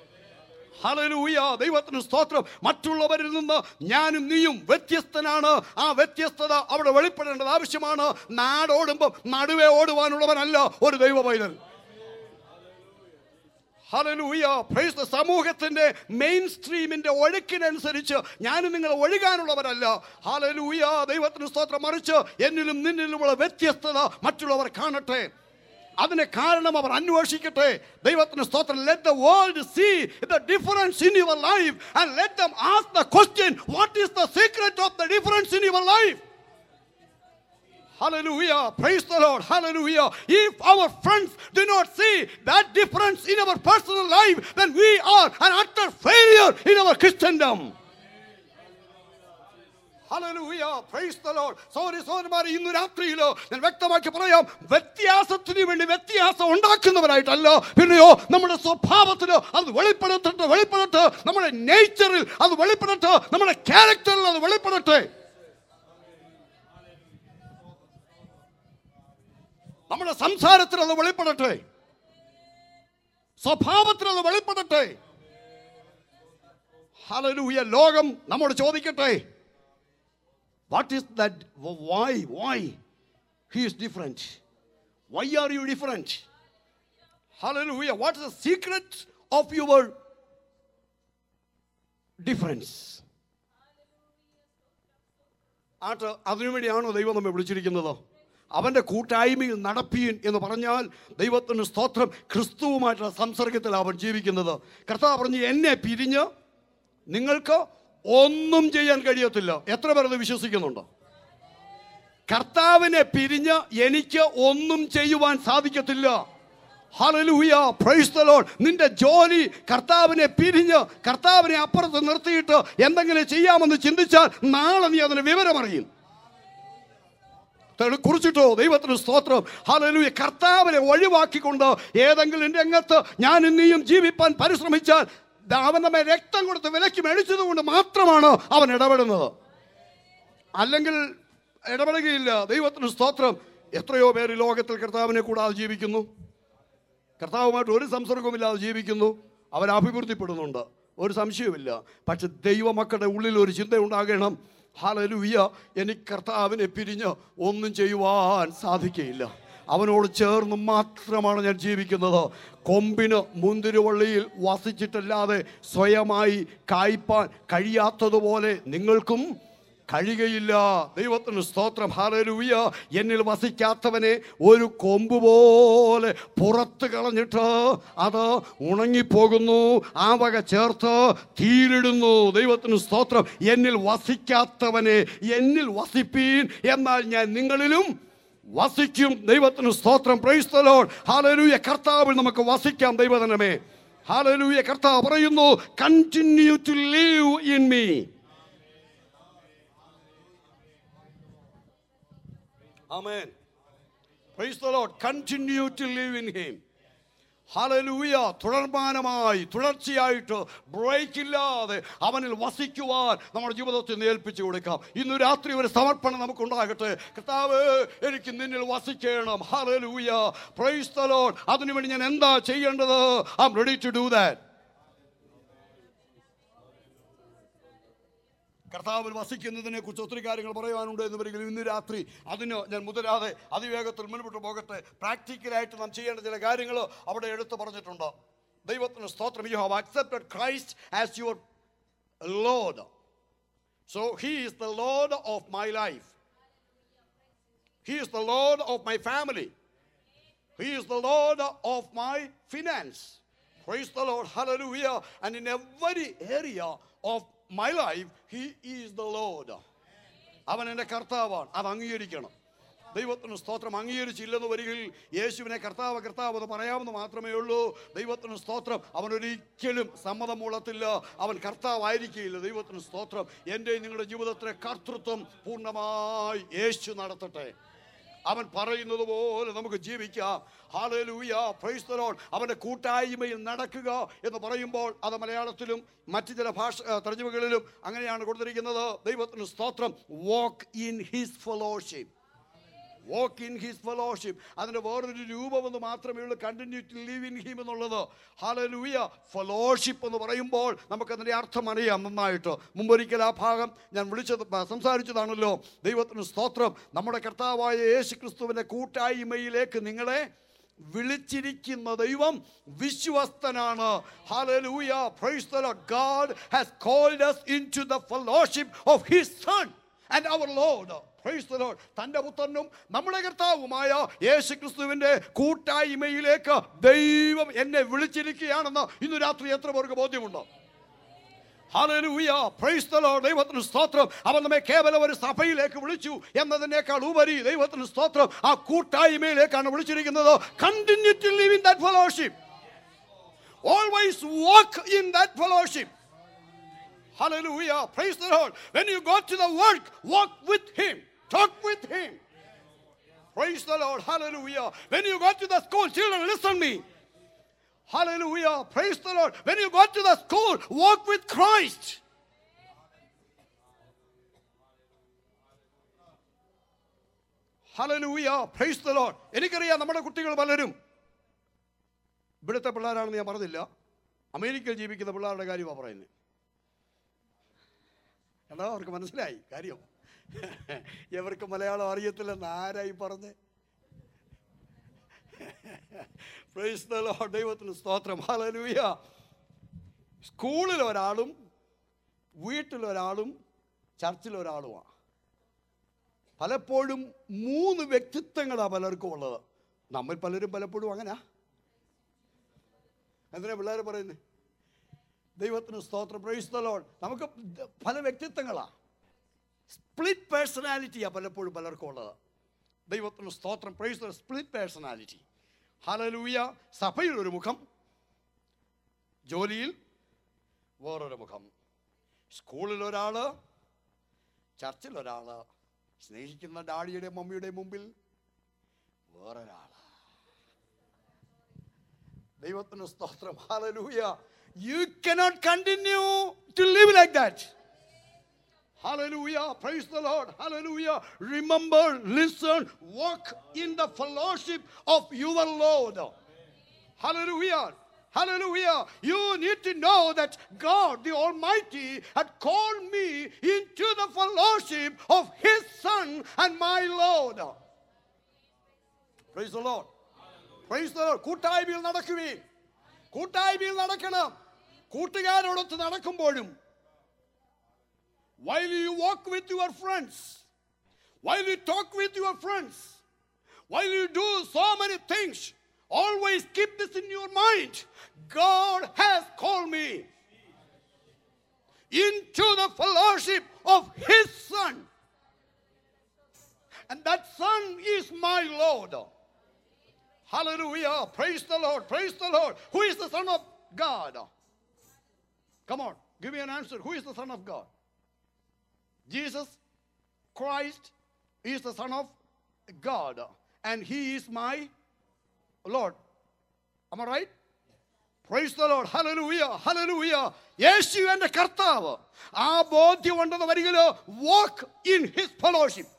ഹല്ലേലൂയ ദൈവത്തിന് സ്തോത്രം മറ്റുള്ളവരിൽ നിന്ന് ഞാനും നീയും വ്യത്യസ്തനാണ് ആ വ്യത്യസ്തത അവിടെ വെളിപ്പെടേണ്ടത് ആവശ്യമാണ് നാടോടുമ്പോൾ നടുവേ ഓടുവാനുള്ളവനല്ല ഒരു ദൈവ പൈതൽ Hallelujah. Praise the സമൂഹത്തിന്റെ മെയിൻ സ്ട്രീമിന്റെ ഒഴുക്കിനനുസരിച്ച് ഞാനും നിങ്ങൾ ഒഴുകാനുള്ളവരല്ല ഹാലലൂയ ദൈവത്തിന് സ്തോത്രം മറിച്ച് എന്നിലും നിന്നിലുമുള്ള വ്യത്യസ്തത മറ്റുള്ളവർ കാണട്ടെ അതിന് കാരണം അവർ അന്വേഷിക്കട്ടെ ദൈവത്തിന് സ്തോത്രം let the world see the difference in your life and let them ask the question what is the secret of the difference in your life Hallelujah. Praise the Lord. Hallelujah. If our friends do not see that difference in our personal life, then we are an utter failure in our Christendom. Hallelujah. Praise the Lord. സോറി സോറിമാരെ ഇന്ന് രാത്രിയിലോ ഞാൻ വ്യക്തമാക്കി പറയാം വ്യത്യാസത്തിന് വേണ്ടി വ്യത്യാസം ഉണ്ടാക്കുന്നവരായിട്ടല്ല പിന്നെയോ നമ്മുടെ സ്വഭാവത്തിലോ അത് വെളിപ്പെടട്ടെ വെളിപ്പെടട്ടെ നമ്മുടെ നേച്ചറിൽ അത് വെളിപ്പെടട്ടെ നമ്മുടെ ക്യാരക്ടറിൽ അത് വെളിപ്പെടട്ടെ നമ്മുടെ സംസാരത്തിൽ അത് വെളിപ്പെടട്ടെ സ്വഭാവത്തിൽ അത് വെളിപ്പെടട്ടെ ഹലലൂയ ലോകം നമ്മോട് ചോദിക്കട്ടെ what is that why why he is different why are you different hallelujah what is the secret of your difference ആട്ട് അതിനുവേണ്ടിയാണോ ദൈവം നമ്മെ വിളിച്ചിരിക്കുന്നത് അവൻ്റെ കൂട്ടായ്മയിൽ നടപ്പീൻ എന്ന് പറഞ്ഞാൽ ദൈവത്തിന് സ്തോത്രം ക്രിസ്തുവുമായിട്ടുള്ള സംസർഗത്തിൽ അവൻ ജീവിക്കുന്നത് കർത്താവ് പറഞ്ഞ് എന്നെ പിരിഞ്ഞ് നിങ്ങൾക്ക് ഒന്നും ചെയ്യാൻ കഴിയത്തില്ല എത്ര പേർ അത് വിശ്വസിക്കുന്നുണ്ടോ കർത്താവിനെ പിരിഞ്ഞ് എനിക്ക് ഒന്നും ചെയ്യുവാൻ സാധിക്കത്തില്ല ഹലലൂയ പ്രൈസ് ദ ലോർഡ് നിന്റെ ജോലി കർത്താവിനെ പിരിഞ്ഞ് കർത്താവിനെ അപ്പുറത്ത് നിർത്തിയിട്ട് എന്തെങ്കിലും ചെയ്യാമെന്ന് ചിന്തിച്ചാൽ നാളെ നീ അതിന് വിവരമറിയും തെളി- കുറിച്ചിട്ടോ ദൈവത്തിന് സ്തോത്രം ഹലലൂയ കർത്താവിനെ ഒഴിവാക്കിക്കൊണ്ട് ഏതെങ്കിലും രംഗത്ത് ഞാൻ ഇനിയും ജീവിപ്പാൻ പരിശ്രമിച്ചാൽ ദാ അവൻ നമ്മെ രക്തം കൊടുത്ത് വിലക്ക് മേടിച്ചത് കൊണ്ട് മാത്രമാണ് അവൻ ഇടപെടുന്നത് അല്ലെങ്കിൽ ഇടപെടുകയില്ല ദൈവത്തിന് സ്തോത്രം എത്രയോ പേര് ഈ ലോകത്തിൽ കർത്താവിനെ കൂടാതെ ജീവിക്കുന്നു കർത്താവുമായിട്ട് ഒരു സംസർഗവുമില്ലാതെ ജീവിക്കുന്നു അവർ അഭിവൃദ്ധിപ്പെടുന്നുണ്ട് ഒരു സംശയവുമില്ല പക്ഷെ ദൈവമക്കളുടെ ഉള്ളിൽ ഒരു ചിന്ത ഉണ്ടാകണം ഹാലലുയ്യ എനിക്ക് കർത്താവിനെ പിരിഞ്ഞ് ഒന്നും ചെയ്യുവാൻ സാധിക്കയില്ല അവനോട് ചേർന്ന് മാത്രമാണ് ഞാൻ ജീവിക്കുന്നത് കൊമ്പിന് മുന്തിരിവള്ളിയിൽ വസിച്ചിട്ടല്ലാതെ സ്വയമായി കായ്പാൻ കഴിയാത്തതുപോലെ നിങ്ങൾക്കും കഴിയുകയില്ല ദൈവത്തിന് സ്തോത്രം ഹാലരൂയ എന്നിൽ വസിക്കാത്തവനെ ഒരു കൊമ്പ് പോലെ പുറത്ത് കളഞ്ഞിട്ട് അത് ഉണങ്ങിപ്പോകുന്നു ആ വക ചേർത്ത് തീരിടുന്നു ദൈവത്തിന് സ്തോത്രം എന്നിൽ വസിക്കാത്തവനെ എന്നിൽ വസിപ്പീൻ എന്നാൽ ഞാൻ നിങ്ങളിലും വസിക്കും ദൈവത്തിന് സ്തോത്രം പ്രൈസ്തലോൺ ഹാലരൂയ കർത്താവിൽ നമുക്ക് വസിക്കാം ദൈവജനമേ ഹാലരൂയ കർത്താവ് പറയുന്നു continue to live in me Amen. Praise the Lord. Continue to live in Him. Hallelujah തുടർമാനമായി തുടർച്ചയായിട്ട് ബ്രേക്ക് ഇല്ലാതെ അവനിൽ വസിക്കുവാൻ നമ്മുടെ ജീവിതത്തിൽ നിന്ന് ഏൽപ്പിച്ചു കൊടുക്കാം ഇന്ന് രാത്രി ഒരു സമർപ്പണം നമുക്കുണ്ടാകട്ടെ കർത്താവ് എനിക്ക് നിന്നിൽ വസിക്കണം ഹലലൂയ പ്രൈസ് ദ ലോർഡ് അതിനുവേണ്ടി ഞാൻ എന്താ ചെയ്യേണ്ടത് I'm ready to do that കർത്താവിൽ വസിക്കുന്നതിനെ കുറിച്ച് ഒത്തിരി കാര്യങ്ങൾ പറയാനുണ്ട് എന്ന് വരികിൽ ഇന്ന് രാത്രി അതിന് ഞാൻ മുതലാതെ അതിവേഗത്തിൽ മുൻപോട്ട് പോകട്ടെ പ്രാക്ടിക്കലായിട്ട് നാം ചെയ്യേണ്ട ചില കാര്യങ്ങൾ അവിടെ എടുത്തു പറഞ്ഞിട്ടുണ്ട് ദൈവത്തിന് സ്തോത്രം you have accepted Christ as your Lord so he is the Lord of my life he is the Lord of my family He is the Lord of my finance. Praise the Lord. Hallelujah. And in every area of my life, He is the Lord. അവൻ എൻ്റെ കർത്താവാണ് അത് അംഗീകരിക്കണം ദൈവത്തിന് സ്തോത്രം അംഗീകരിച്ചില്ലെന്ന് വരികയിൽ യേശുവിനെ കർത്താവ് കർത്താവ് എന്ന് പറയാമെന്ന് മാത്രമേ ഉള്ളൂ ദൈവത്തിന് സ്തോത്രം അവനൊരിക്കലും സമ്മതം മൂളത്തില്ല അവൻ കർത്താവായിരിക്കില്ല ദൈവത്തിന് സ്തോത്രം എൻ്റെ നിങ്ങളുടെ ജീവിതത്തിലെ കർത്തൃത്വം പൂർണ്ണമായി യേശു നടത്തട്ടെ അവൻ പറയുന്നത് പോലെ നമുക്ക് ജീവിക്കാം ഹാലലൂയ പ്രൈസ് ദ ലോർഡ് അവൻ്റെ കൂട്ടായ്മയിൽ നടക്കുക എന്ന് പറയുമ്പോൾ അത് മലയാളത്തിലും മറ്റു ചില ഭാഷ ആ, തർജ്ജിമകളിലും അങ്ങനെയാണ് കൊടുത്തിരിക്കുന്നത് ദൈവത്തിന് സ്തോത്രം walk in his fellowship walk in his fellowship അതിൻ്റെ വേറൊരു രൂപമെന്ന് മാത്രമേ ഉള്ളൂ continue to live in him എന്നുള്ളത് ഹാലലൂയ ഫെലോഷിപ്പ് എന്ന് പറയുമ്പോൾ നമുക്കതിൻ്റെ അർത്ഥം അറിയാം നന്നായിട്ട് മുമ്പൊരിക്കൽ ആ ഭാഗം ഞാൻ വിളിച്ചത് ആ, സംസാരിച്ചതാണല്ലോ ദൈവത്തിന് സ്തോത്രം നമ്മുടെ കർത്താവായ യേശു ക്രിസ്തുവിൻ്റെ കൂട്ടായ്മയിലേക്ക് നിങ്ങളെ വിളിച്ചിരിക്കുന്ന ദൈവം വിശ്വസ്തനാണ് Hallelujah. Praise the Lord. God has called us into the fellowship of His Son and our Lord. Praise the Lord. തന്റെ പുത്രനും നമ്മുടെ കർത്താവുമായ യേശു ക്രിസ്തുവിന്റെ കൂട്ടായ്മയിലേക്ക് ദൈവം എന്നെ വിളിച്ചിരിക്കുകയാണെന്ന് ഇന്ന് രാത്രി എത്ര പേർക്ക് ബോധ്യമുണ്ടോ ഹല്ലേലൂയ പ്രൈസ് ദി ലോർഡ് ദൈവത്തിന് സ്തോത്രം അവൻ നമ്മെ കേവലം ഒരു സഭയിലേക്ക് വിളിച്ചു എന്നതിനേക്കാൾ ഉപരി ദൈവത്തിന് സ്തോത്രം ആ കൂട്ടായ്മയിലേക്കാണ് വിളിച്ചിരിക്കുന്നത് continue to live in that fellowship always walk in that fellowship Hallelujah. Praise the Lord. When you go to the work, walk with Him. Talk with Him. Praise the Lord. Hallelujah. When you go to the school, children, listen me. Hallelujah. Praise the Lord. When you go to the school, walk with Christ. Hallelujah. Praise the Lord. എനിക്കറിയാം നമ്മുടെ കുട്ടികൾ പലരും ഇവിടുത്തെ പിള്ളേരാണെന്ന് ഞാൻ പറഞ്ഞില്ല അമേരിക്കയിൽ ജീവിക്കുന്ന പിള്ളേരുടെ കാര്യമാണ് പറയുന്നത് എന്നാ അവർക്ക് മനസ്സിലായി കാര്യം ഇവർക്ക് മലയാളം അറിയത്തില്ലെന്ന് ആരായി പറഞ്ഞ് Praise the Lord. ദൈവത്തിന് സ്തോത്രം ഹല്ലേലൂയ സ്കൂളിൽ ഒരാളും വീട്ടിലൊരാളും ചർച്ചിലൊരാളുമാണ് പലപ്പോഴും മൂന്ന് വ്യക്തിത്വങ്ങളാണ് പലർക്കും ഉള്ളത് നമ്മൾ പലരും പലപ്പോഴും അങ്ങനെ എന്തിനാ പിള്ളേർ പറയുന്നത് ദൈവത്തിന് സ്തോത്രം പ്രൈസ് ദ ലോർഡ് നമുക്ക് ദ- പല വ്യക്തിത്വങ്ങളാണ് സ്പ്ലിറ്റ് പേഴ്സണാലിറ്റിയാണ് പലപ്പോഴും പലർക്കും ഉള്ളത് ദൈവത്തിന് സ്തോത്രം praise the split personality hallelujah സഭയിൽ ഒരു മുഖം ജോലിയിൽ വേറൊരു മുഖം സ്കൂളിൽ ഒരാൾ ചർച്ചിൽ ഒരാൾ സ്നേഹിക്കുന്ന ഡാഡിയുടെ മമ്മിയുടെ മുമ്പിൽ വേറൊരാൾ ദൈവത്തിന് സ്തോത്രം hallelujah you cannot continue to live like that Hallelujah. Praise the Lord. Hallelujah. Remember, listen, walk in the fellowship of your Lord. Hallelujah. Hallelujah. You need to know that God, the Almighty, had called me into the fellowship of His Son and my Lord. Praise the Lord. Praise the Lord. കൂട്ടായ്മയിൽ നടക്കുവീൻ കൂട്ടായ്മയിൽ നടക്കണം കൂട്ടുകാരോടൊത്ത് നടക്കുമ്പോഴും while you walk with your friends, while you talk with your friends, while you do so many things, always keep this in your mind. God has called me into the fellowship of His Son. And that Son is my Lord. Hallelujah. Praise the Lord. Praise the Lord. Who is the Son of God? Come on. Give me an answer. Who is the Son of God? Jesus Christ is the Son of God, and He is my Lord. Am I right? Praise the Lord. Hallelujah. Hallelujah. യേശു എൻ്റെ കർത്താവ് ആ ബോധ്യം ഉണ്ടെന്ന് വരികയിലോ walk in his fellowship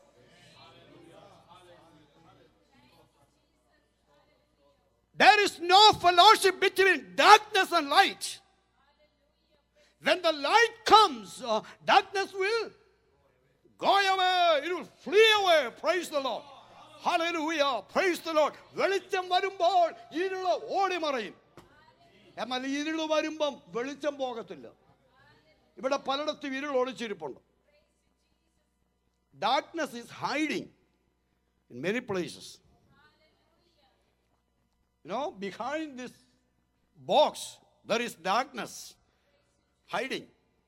There is no fellowship between darkness and light. When the light comes, uh, darkness will go away. It will flee away. Praise the Lord. Hallelujah. Praise the Lord. വെളിച്ചം വരുമ്പോൾ ഇരുള് ഓടി മറയും എന്നാൽ ഇരുള് വരുമ്പം വെളിച്ചം പോകത്തില്ല ഇവിടെ പലയിടത്തും ഇരുൾ ഒളിച്ചിരിപ്പുണ്ട് darkness is hiding in many places You know, behind this box, there is darkness hiding.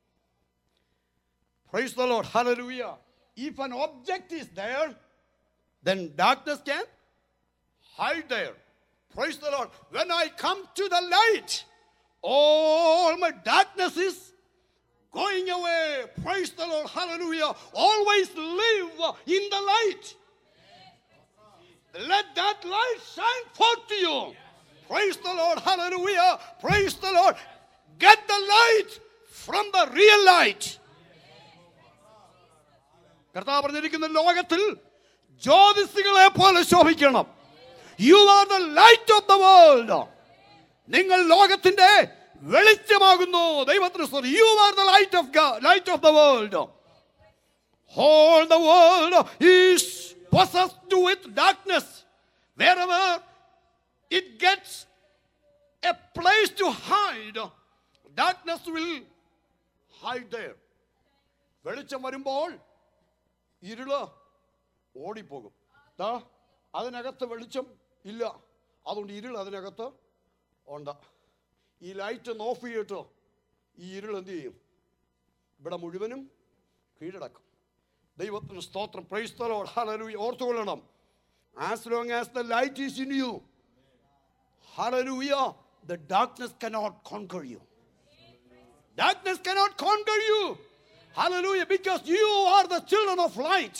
Praise the Lord. Hallelujah. If an object is there, then darkness can hide there. Praise the Lord. When I come to the light, all my darkness is going away. Praise the Lord. Hallelujah. Always live in the light. Let that light shine forth to you. Praise the Lord. Hallelujah. Praise the Lord. Get the light from the real light. കർത്താവ് പറഞ്ഞിരിക്കുന്ന ലോകത്തിൽ ജ്യോതിസികളെ പോലെ ശോഭിക്കണം you are the light of the world നിങ്ങൾ ലോകത്തിന്റെ വെളിച്ചമാകുന്നു ദൈവത്തിന് you are the light of light of the world All the world is possessed with darkness. Wherever it gets a place to hide, darkness will hide there. വെളിച്ചം വരുമ്പോൾ ഇരുള് ഓടിപ്പോകും ദാ അതിനകത്ത് വെളിച്ചം ഇല്ല അതുകൊണ്ട് ഇരുൾ അതിനകത്ത് ഉണ്ട് ഈ ലൈറ്റ് ഒന്ന് ഓഫ് ചെയ്തിട്ടോ ഈ ഇരുൾ എന്ത് ചെയ്യും ഇവിടെ മുഴുവനും കീഴടക്കും ദൈവത്തിന് സ്തോത്രം പ്രൈസ്തലോ ഹലലൂയ ഓർത്തുകൊള്ളണം as long as the light is in you hallelujah the darkness cannot conquer you Darkness cannot conquer you. Hallelujah. Because you are the children of light.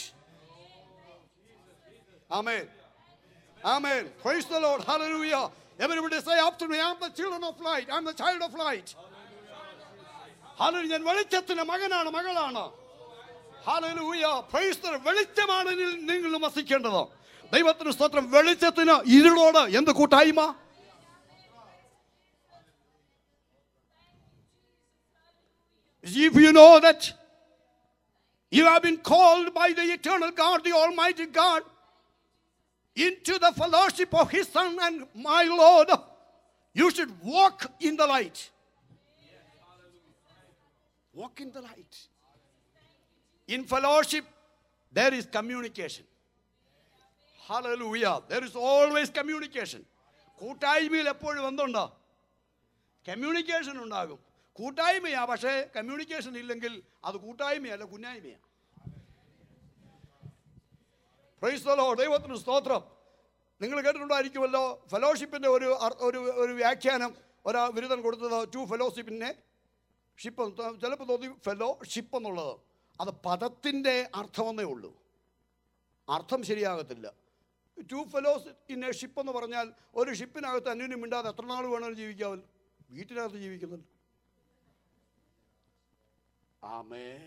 Amen. Amen. Praise the Lord. Hallelujah. Everybody say after me, I'm the children of light. I'm the child of light. Hallelujah. ഞാൻ വെളിച്ചത്തിന്റെ മകനാണ് മകളാണ് hallelujah praise the വെളിച്ചമാണ് നിൽ- നിങ്ങൾ വസിക്കേണ്ടത് ദൈവത്തിന് സ്തോത്രം വെളിച്ചത്തിന് ഇരുളോട് എന്ത് കൂട്ടായ്മ If you know that you have been called by the eternal God, the Almighty God, into the fellowship of His Son and my Lord, you should walk in the light. Walk in the light. In fellowship, there is communication. Hallelujah. There is always communication. കൂട്ടായ്മയിൽ എപ്പോഴും എന്തുണ്ടോ communication ഉണ്ടാകും കൂട്ടായ്മയാ പക്ഷേ communication ഇല്ലെങ്കിൽ അത് കൂട്ടായ്മയല്ല കുന്നായ്മയാണ് പ്രൈസ്തലോ ദൈവത്തിന് സ്തോത്രം നിങ്ങൾ കേട്ടിട്ടുണ്ടായിരിക്കുമല്ലോ ഫെലോഷിപ്പിൻ്റെ ഒരു അർ- ഒരു ഒരു വ്യാഖ്യാനം ഒരാ ബിരുദം കൊടുത്തത് ടു ഫെലോഷിപ്പിനെ ഷിപ്പ് ചിലപ്പോൾ തോന്നി ഫെലോ ഷിപ്പ് എന്നുള്ളത് അത് പദത്തിൻ്റെ അർത്ഥമെന്നേ ഉള്ളൂ അർത്ഥം ശരിയാകത്തില്ല two fellows in a ship എന്ന് പറഞ്ഞാൽ ഒരു ഷിപ്പിനകത്ത് അന്യോന്യം മിണ്ടാതെ എത്ര നാൾ വേണമെങ്കിലും ജീവിക്കാമല്ലോ വീട്ടിനകത്ത് ജീവിക്കുന്നുണ്ട് ആമേൻ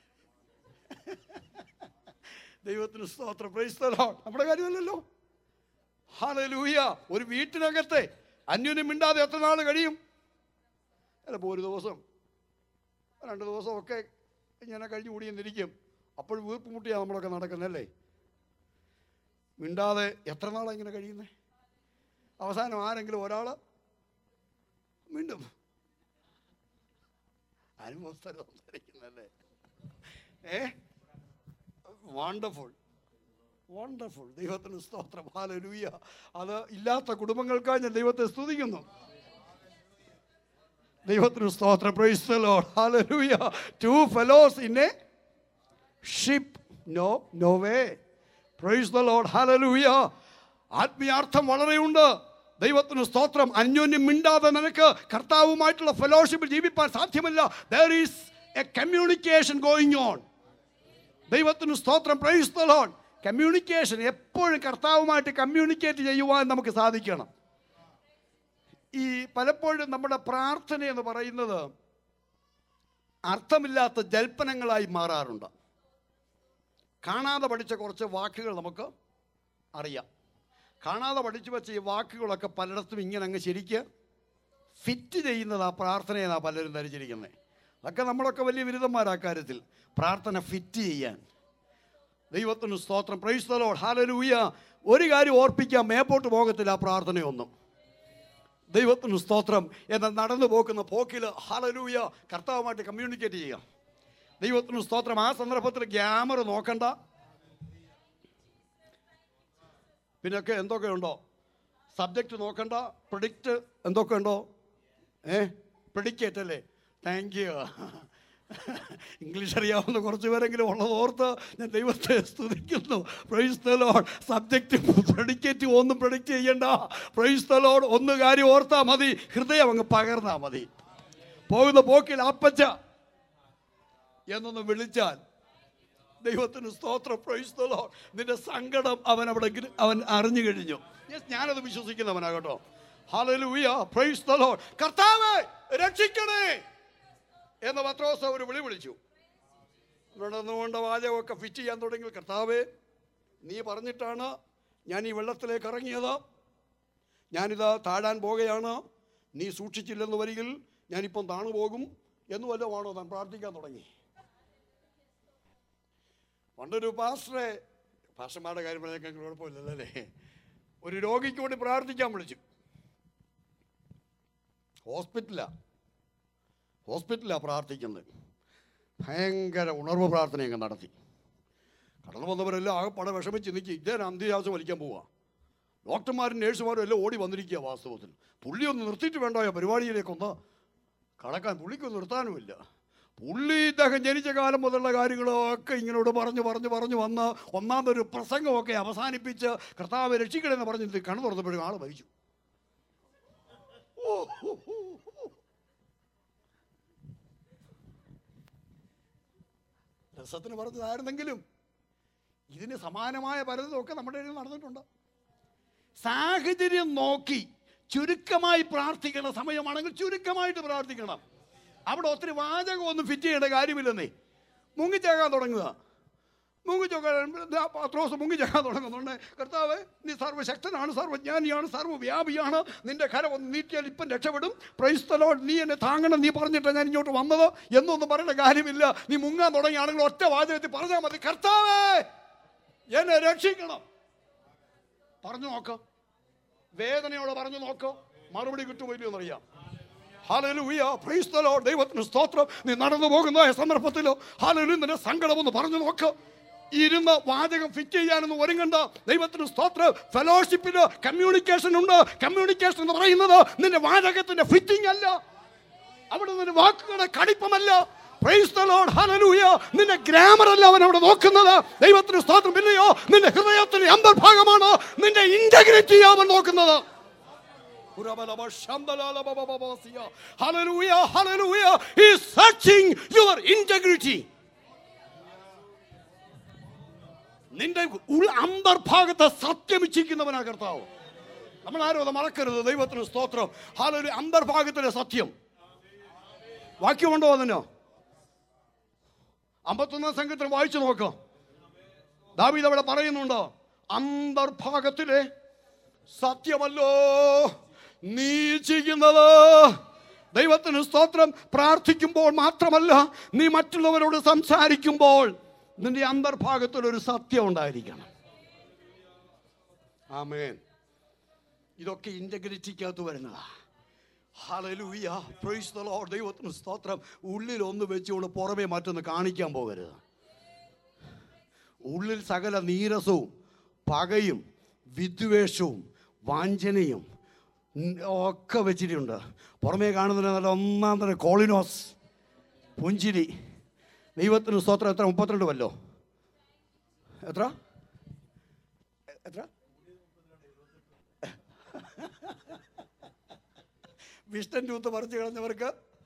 ദൈവത്തിന് സ്തോത്രം പ്രൈസ് the Lord. നമ്മുടെ കാര്യമല്ലല്ലോ ഹാലലൂയ ഒരു വീട്ടിനകത്തെ അന്യോന്യം മിണ്ടാതെ എത്ര നാൾ കഴിയും ചിലപ്പോൾ ഒരു ദിവസം രണ്ട് ദിവസമൊക്കെ ഇങ്ങനെ കഴിഞ്ഞു കൂടിയെന്നിരിക്കും അപ്പോൾ വീർപ്പ് മുട്ടിയാണ് നമ്മളൊക്കെ നടക്കുന്നല്ലേ മിണ്ടാതെ എത്ര നാളാണ് ഇങ്ങനെ കഴിയുന്നത് അവസാനം ആരെങ്കിലും ഒരാൾ മിണ്ടും അനുഭവസ്ഥരം സംസാരിക്കുന്നല്ലേ ഏ വണ്ടർഫുൾ വണ്ടർഫുൾ ദൈവത്തിന് സ്തോത്രം ഹാലലൂയ അത് ഇല്ലാത്ത കുടുംബങ്ങൾക്കായി ഞാൻ ദൈവത്തെ സ്തുതിക്കുന്നു ദൈവത്തിന് സ്തോത്രം praise the Lord hallelujah two fellows in a ship no no way praise the Lord hallelujah ആത്മീയാർത്ഥം വളരെയുണ്ട് ദൈവത്തിന് സ്തോത്രം അന്യോന്യം മിണ്ടാതെ നിനക്ക് കർത്താവുമായിട്ടുള്ള ഫെലോഷിപ്പിൽ ജീവിപ്പാൻ സാധ്യമല്ല there is a communication going on ദൈവത്തിന് സ്തോത്രം പ്രൈസ് ദ ലോർഡ് കമ്മ്യൂണിക്കേഷൻ എപ്പോഴും കർത്താവുമായിട്ട് കമ്മ്യൂണിക്കേറ്റ് ചെയ്യുവാൻ നമുക്ക് സാധിക്കണം ഈ പലപ്പോഴും നമ്മുടെ പ്രാർത്ഥന എന്ന് പറയുന്നത് അർത്ഥമില്ലാത്ത ജൽപ്പനങ്ങളായി മാറാറുണ്ട് കാണാതെ പഠിച്ച കുറച്ച് വാക്കുകൾ നമുക്ക് അറിയാം കാണാതെ പഠിച്ചു വെച്ച ഈ വാക്കുകളൊക്കെ പലയിടത്തും ഇങ്ങനെ അങ്ങ് ശരിക്ക് ഫിറ്റ് ചെയ്യുന്നത് ആ പ്രാർത്ഥനയെന്നാണ് പലരും ധരിച്ചിരിക്കുന്നത് അതൊക്കെ നമ്മളൊക്കെ വലിയ ബിരുദന്മാരാ കാര്യത്തിൽ പ്രാർത്ഥന ഫിറ്റ് ചെയ്യാൻ ദൈവത്തിന് സ്തോത്രം പ്രൈസ്തലോ ഹാലലൂയ ഒരു കാര്യം ഓർപ്പിക്കാം മേപ്പോട്ട് പോകത്തില്ല ആ പ്രാർത്ഥനയൊന്നും ദൈവത്തിന് സ്തോത്രം എന്നാൽ നടന്നു പോക്കുന്ന പോക്കിൽ ഹാലലൂയ കർത്താവുമായിട്ട് കമ്മ്യൂണിക്കേറ്റ് ചെയ്യാം ദൈവത്തിന് സ്തോത്രം ആ സന്ദർഭത്തിൽ ഗ്യാമർ നോക്കണ്ട പിന്നൊക്കെ എന്തൊക്കെ ഉണ്ടോ സബ്ജക്റ്റ് നോക്കണ്ട പ്രഡിക്റ്റ് എന്തൊക്കെ ഉണ്ടോ ഏ പ്രഡിക്കേറ്റ് അല്ലേ താങ്ക് യു ഇംഗ്ലീഷ് അറിയാവുന്ന കുറച്ച് പേരെങ്കിലും ഉള്ളത് ഓർത്ത് ഞാൻ ദൈവത്തെ സ്തുതിക്കുന്നു praise the Lord subject predicate ഒന്നും പ്രഡിക്റ്റ് ചെയ്യണ്ട പ്രൈസ് ദ ലോഡ് ഒന്ന് കാര്യം ഓർത്താൽ മതി ഹൃദയം അങ്ങ് പകർന്നാൽ മതി പോകുന്ന പോക്കിൽ അപ്പച്ച എന്നൊന്ന് വിളിച്ചാൽ ദൈവത്തിന് സ്തോത്രം പ്രൈസ് ദ ലോഡ് നിന്റെ സങ്കടം അവൻ അവിടെ ഗ്ര- അവൻ അറിഞ്ഞു കഴിഞ്ഞു Yes, ഞാനത് വിശ്വസിക്കുന്നവനാ കേട്ടോ ഹല്ലേലൂയ പ്രൈസ് ദ ലോഡ് കർത്താവേ രക്ഷിക്കണേ എന്ന് പത്രോസ് ഒരു വിളി വിളിച്ചു നടന്നുകൊണ്ട് വാചകമൊക്കെ ഫിറ്റ് ചെയ്യാൻ തുടങ്ങി കർത്താവേ നീ പറഞ്ഞിട്ടാണ് ഞാൻ ഈ വെള്ളത്തിലേക്ക് ഇറങ്ങിയത് ഞാനിത് താഴാൻ പോകുകയാണ് നീ സൂക്ഷിച്ചില്ലെന്ന് വരികിൽ ഞാനിപ്പം താണു പോകും എന്ന് വല്ലതുമാണോ താൻ പ്രാർത്ഥിക്കാൻ തുടങ്ങി പണ്ടൊരു പാസ്റ്ററെ പാസ്റ്റർമാരുടെ കാര്യം പറഞ്ഞാൽ കുഴപ്പമില്ലല്ലോ അല്ലേ ഒരു രോഗിക്ക് വേണ്ടി പ്രാർത്ഥിക്കാൻ വിളിച്ചു ഹോസ്പിറ്റലാ ഹോസ്പിറ്റലാ പ്രാർത്ഥിക്കുന്നത് ഭയങ്കര ഉണർവ് പ്രാർത്ഥനയൊക്കെ നടത്തി കടന്നു വന്നവരെല്ലാം ആകെപ്പാടെ വിഷമിച്ച് നിൽക്കി ഇതേ അന്ത്യശ്വാസം വലിക്കാൻ പോവാ ഡോക്ടർമാരും നേഴ്സുമാരും എല്ലാം ഓടി വന്നിരിക്കുക വാസ്തവത്തിൽ പുള്ളി ഒന്ന് നിർത്തിയിട്ട് വേണ്ടോ പരിപാടിയിലേക്കൊന്ന് കടക്കാൻ പുള്ളിക്കൊന്നും നിർത്താനുമില്ല പുള്ളി ഇദ്ദേഹം ജനിച്ച കാലം മുതലുള്ള കാര്യങ്ങളൊക്കെ ഇങ്ങനോട് പറഞ്ഞു പറഞ്ഞു പറഞ്ഞു വന്ന് ഒന്നാമതൊരു പ്രസംഗമൊക്കെ അവസാനിപ്പിച്ച് കർത്താവ് രക്ഷിക്കണമെന്ന് പറഞ്ഞിട്ട് കണ്ണു തുറന്നപ്പോഴും ആള് മരിച്ചു ഓ, ഹോ, ഹോ, ഹോ. രസത്തിന് പറഞ്ഞതായിരുന്നെങ്കിലും ഇതിന് സമാനമായ പലതും ഒക്കെ നമ്മുടെ ഇടയിൽ നടന്നിട്ടുണ്ട് സാഹചര്യം നോക്കി ചുരുക്കമായി പ്രാർത്ഥിക്കുന്ന സമയമാണെങ്കിൽ ചുരുക്കമായിട്ട് പ്രാർത്ഥിക്കണം അവിടെ ഒത്തിരി വാചകമൊന്നും ഫിറ്റ് ചെയ്യേണ്ട കാര്യമില്ലെന്നേ മുങ്ങിച്ചേക്കാൻ തുടങ്ങുക മുങ്ങിച്ചോക്കാൻ പത്രോസ് മുങ്ങിച്ചേക്കാൻ തുടങ്ങുന്നുണ്ട് കർത്താവ് നീ സർവ്വശക്തനാണ് സർവ്വജ്ഞാനിയാണ് സർവ്വവ്യാപിയാണ് നിന്റെ കരം ഒന്ന് നീട്ടിയാൽ ഇപ്പം രക്ഷപ്പെടും പ്രൈസ്തലോ നീ എന്നെ താങ്ങണം നീ പറഞ്ഞിട്ടാണ് ഞാൻ ഇങ്ങോട്ട് വന്നത് എന്നൊന്നും പറയേണ്ട കാര്യമില്ല നീ മുങ്ങാൻ തുടങ്ങിയാണെങ്കിൽ ഒറ്റ വാചകത്തിൽ പറഞ്ഞാൽ മതി കർത്താവേ എന്നെ രക്ഷിക്കണം പറഞ്ഞു നോക്ക് വേദനയോടെ പറഞ്ഞു നോക്ക് മറുപടി കിട്ടുമല്ലോ എന്നറിയാം ഹാലലൂയ പ്രൈസ് ദ ലോർഡ് ദൈവത്തിന് സ്തോത്രം നീ നടന്നു പോകുന്ന ഈ സന്ദർഭത്തിലോ ഹാലലു നിന്റെ സങ്കടം ഒന്ന് പറഞ്ഞു നോക്ക് ഇരുന്ന് വാചകം ഫിറ്റ് ചെയ്യാനൊന്നും ഒരുങ്ങണ്ട ദൈവത്തിന് സ്തോത്രം ഫെലോഷിപ്പിന് കമ്മ്യൂണിക്കേഷൻ ഉണ്ട് കമ്മ്യൂണിക്കേഷൻ എന്ന് പറയുന്നത് നിന്റെ വാചകത്തിന്റെ ഫിറ്റിംഗ് അല്ല അവിടെ നിന്റെ വാക്കുകളുടെ കടിപ്പമല്ല പ്രൈസ് ദ ലോർഡ് ഹല്ലേലൂയ നിന്റെ ഗ്രാമർ അല്ല അവൻ അവിടെ നോക്കുന്നത് ദൈവത്തിന് സ്തോത്രം ഇല്ലയോ നിന്റെ ഹൃദയത്തിന്റെ അന്തർഭാഗമാണ് നിന്റെ ഇന്റഗ്രിറ്റി അവൻ നോക്കുന്നത് Hallelujah, hallelujah. He is searching your integrity. നിന്റെ ഉൾ അന്തർഭാഗത്തെ സത്യം ഇച്ഛിക്കുന്നവനാ കർത്താവ് നമ്മൾ ആരും അത് മറക്കരുത് ദൈവത്തിന് സ്തോത്രം ഹാലൊരു അന്തർഭാഗത്തിലെ സത്യം വാക്യമുണ്ടോ അതിനോ അമ്പത്തൊന്നാം സംഘത്തിൽ വായിച്ചു നോക്കാം ദാവീദ് അവിടെ പറയുന്നുണ്ട് അന്തർഭാഗത്തിലെ സത്യമല്ലോ നീ ചെയ്യുന്നത് ദൈവത്തിന് സ്തോത്രം പ്രാർത്ഥിക്കുമ്പോൾ മാത്രമല്ല നീ മറ്റുള്ളവരോട് സംസാരിക്കുമ്പോൾ നിന്റെ അന്തർഭാഗത്തിൽ ഒരു സത്യം ഉണ്ടായിരിക്കണം ആമേൻ ഇതൊക്കെ ഇന്റഗ്രിറ്റിക്കകത്ത് വരുന്നതാ ഹല്ലേലൂയ പ്രൈസ് ദ ലോർഡ് ദൈവത്തിന് സ്തോത്രം ഉള്ളിൽ ഒന്ന് വെച്ചുകൊണ്ട് പുറമേ മറ്റൊന്ന് കാണിക്കാൻ പോകരുത് ഉള്ളിൽ സകല നീരസവും പകയും വിദ്വേഷവും വാഞ്ചനയും ഉം, ഒക്കെ വെച്ചിട്ടുണ്ട് പുറമേ കാണുന്നതിന് നല്ല ഒന്നാം തന്നെ കോളിനോസ് പുഞ്ചിരി ദൈവത്തിന് സ്തോത്രം എത്ര മുപ്പത്തിരണ്ട് വല്ലോ എത്ര എ- എത്ര വിഷ്ടൻ ടൂത്ത് പറിച്ചു കളഞ്ഞവർക്ക്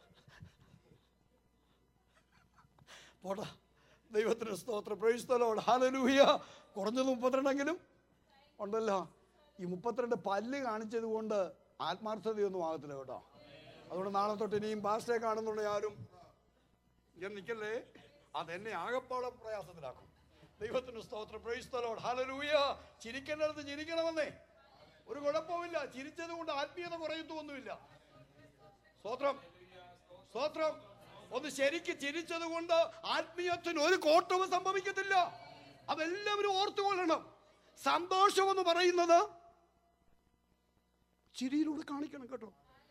പോടാ ദൈവത്തിന് സ്തോത്രം പ്രൈസ്തലോട് ഹാലലൂയ കുറഞ്ഞത് മുപ്പത്തിരണ്ടെങ്കിലും ഉണ്ടല്ലോ ഈ മുപ്പത്തിരണ്ട് പല്ല് കാണിച്ചത് കൊണ്ട് ആത്മാർത്ഥതയൊന്നും ആകത്തില്ല കേട്ടോ അതുകൊണ്ട് നാളെ തൊട്ട് ഇനിയും പാസ്റ്റേ കാണുന്നുണ്ട് ആരും ഞാൻ നിൽക്കല്ലേ അതെന്നെ ആകപ്പാടെ പ്രയാസത്തിലാക്കും ദൈവത്തിന് സ്തോത്രം പ്രൈസ്തലോട് ഹാലലൂയ ചിരിക്കേണ്ടടുത്ത് ചിരിക്കണമെന്നേ ഒരു കുഴപ്പമില്ല ചിരിച്ചത് കൊണ്ട് ആത്മീയത കുറയത്തൊന്നുമില്ല സ്തോത്രം സ്തോത്രം ഒന്ന് ശരിക്ക് ചിരിച്ചത് കൊണ്ട് ആത്മീയത്തിന് ഒരു കോട്ടവും സംഭവിക്കത്തില്ല അതെല്ലാവരും ഓർത്തുകൊള്ളണം സന്തോഷം എന്ന് പറയുന്നത് ചിരിയിലൂടെ കാണിക്കണം കേട്ടോ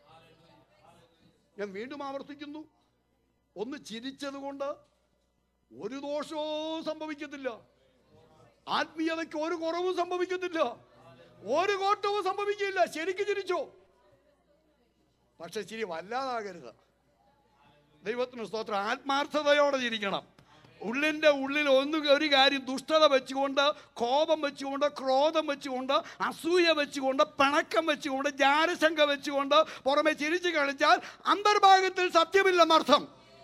ഞാൻ വീണ്ടും ആവർത്തിക്കുന്നു ഒന്ന് ചിരിച്ചത് കൊണ്ട് ഒരു ദോഷവും സംഭവിക്കത്തില്ല ആത്മീയതയ്ക്ക് ഒരു കുറവും സംഭവിക്കത്തില്ല ഒരു കോട്ടവും സംഭവിക്കില്ല ശരിക്ക് ചിരിച്ചോ പക്ഷെ ചിരി വല്ലാതാകരുത് ദൈവത്തിന് സ്തോത്രം ആത്മാർത്ഥതയോടെ ചിരിക്കണം ഉള്ളിൻ്റെ ഉള്ളിൽ ഒന്ന് ഒരു കാര്യം ദുഷ്ടത വെച്ചുകൊണ്ട് കോപം വെച്ചുകൊണ്ട് ക്രോധം വെച്ചുകൊണ്ട് അസൂയ വെച്ചുകൊണ്ട് പിണക്കം വെച്ചുകൊണ്ട് ജാരശങ്ക വെച്ചുകൊണ്ട് പുറമെ ചിരിച്ചു കളിച്ചാൽ അന്തർഭാഗത്തിൽ സത്യമില്ലെന്നർത്ഥം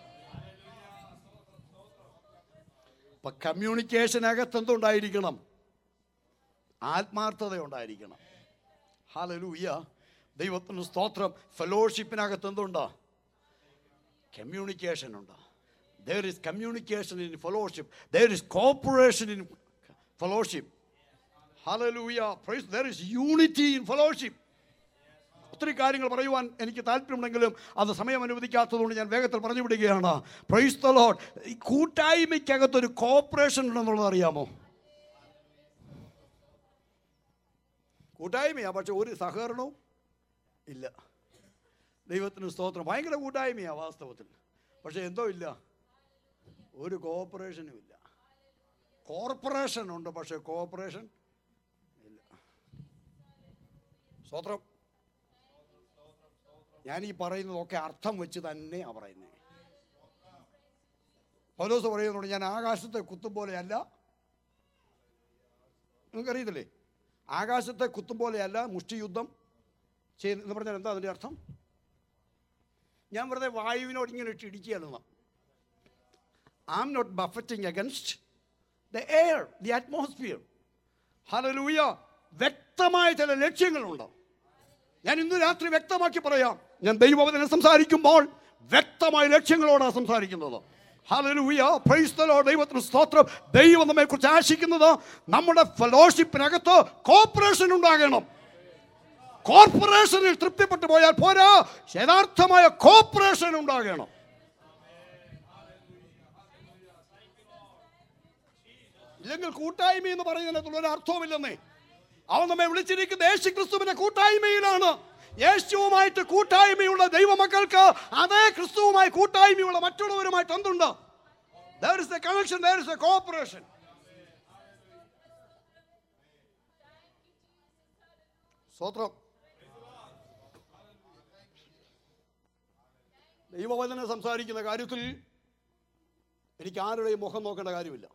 ഇപ്പൊ കമ്മ്യൂണിക്കേഷനകത്ത് എന്തുണ്ടായിരിക്കണം ആത്മാർത്ഥത ഉണ്ടായിരിക്കണം ഹാലലൂയ ദൈവത്തിന് സ്തോത്രം ഫെലോഷിപ്പിനകത്ത് എന്തുണ്ടോ കമ്മ്യൂണിക്കേഷൻ ഉണ്ട് there is communication in fellowship there is cooperation in fellowship hallelujah praise there is unity in fellowship ഒത്തിരി കാര്യങ്ങൾ പറയുവാൻ എനിക്ക് താല്പര്യമുണ്ടെങ്കിലും അത് സമയം അനുവദിക്കാത്തതുകൊണ്ട് ഞാൻ വേഗത്തിൽ പറഞ്ഞു വിടുകയാണ് പ്രൈസ് ദ ലോഡ് ഈ കൂട്ടായ്മയ്ക്കകത്തൊരു കോപ്പറേഷൻ ഉണ്ടെന്നുള്ളത് അറിയാമോ കൂട്ടായ്മയാ പക്ഷെ ഒരു സഹകരണവും ഇല്ല ദൈവത്തിന് സ്തോത്രം ഭയങ്കര കൂട്ടായ്മയാണ് വാസ്തവത്തിൽ പക്ഷെ എന്തോ ഇല്ല ഒരു കോപ്പറേഷനും ഇല്ല കോർപ്പറേഷൻ ഉണ്ട് പക്ഷെ കോപ്പറേഷൻ ഇല്ല സ്തോത്രം ഞാൻ ഈ പറയുന്നതൊക്കെ അർത്ഥം വെച്ച് തന്നെയാണ് പറയുന്നത് പൗലോസ് പറയുന്നുണ്ട് ഞാൻ ആകാശത്തെ കുത്തും പോലെയല്ല നിങ്ങൾക്കറിയത്തില്ലേ ആകാശത്തെ കുത്തും പോലെയല്ല മുഷ്ടിയുദ്ധം ചെയ്യുന്ന എന്ന് പറഞ്ഞാൽ എന്താ അതിൻ്റെ അർത്ഥം ഞാൻ വെറുതെ വായുവിനോട് ഇങ്ങനെ ഇട്ട് ഇടിക്കുകയാണ് I am not buffeting against the air the atmosphere hallelujah വ്യക്തമായ ചില ലക്ഷ്യങ്ങളുണ്ട് ഞാൻ ഇന്ന് രാത്രി വ്യക്തമാക്കി പറയാം ഞാൻ ദൈവവചനം സംസാരിക്കുമ്പോൾ വ്യക്തമായ ലക്ഷ്യങ്ങളോടാണ് സംസാരിക്കുന്നത് ഹല്ലേലൂയ പ്രൈസ് ദി ലോർഡ് ദൈവത്തിന് സ്തോത്രം ദൈവം നമ്മെ കുറിച്ച് ആശിക്കുന്നത് നമ്മുടെ ഫെലോഷിപ്പിനകത്ത് കോപ്പറേഷൻ ഉണ്ടാകണം കോർപ്പറേഷനിൽ തൃപ്തിപ്പെട്ടു പോയാൽ പോരാ യഥാർത്ഥമായ കോപ്പറേഷൻ ഉണ്ടാകണം ഇല്ലെങ്കിൽ കൂട്ടായ്മ എന്ന് പറയുന്നതിനകത്തുള്ള ഒരു അർത്ഥവുമില്ലെന്നേ അവൻ നമ്മെ വിളിച്ചിരിക്കുന്ന യേശു ക്രിസ്തുവിന്റെ കൂട്ടായ്മയിലാണ് യേശുവുമായിട്ട് കൂട്ടായ്മയുള്ള ദൈവമക്കൾക്ക് അതേ ക്രിസ്തുവുമായി കൂട്ടായ്മയുള്ള മറ്റുള്ളവരുമായിട്ട് എന്തുണ്ട് There is a connection, there is a cooperation. സ്തോത്രം ദൈവവചനം സംസാരിക്കുന്ന കാര്യത്തിൽ എനിക്ക് ആരുടെയും മുഖം നോക്കേണ്ട കാര്യമില്ല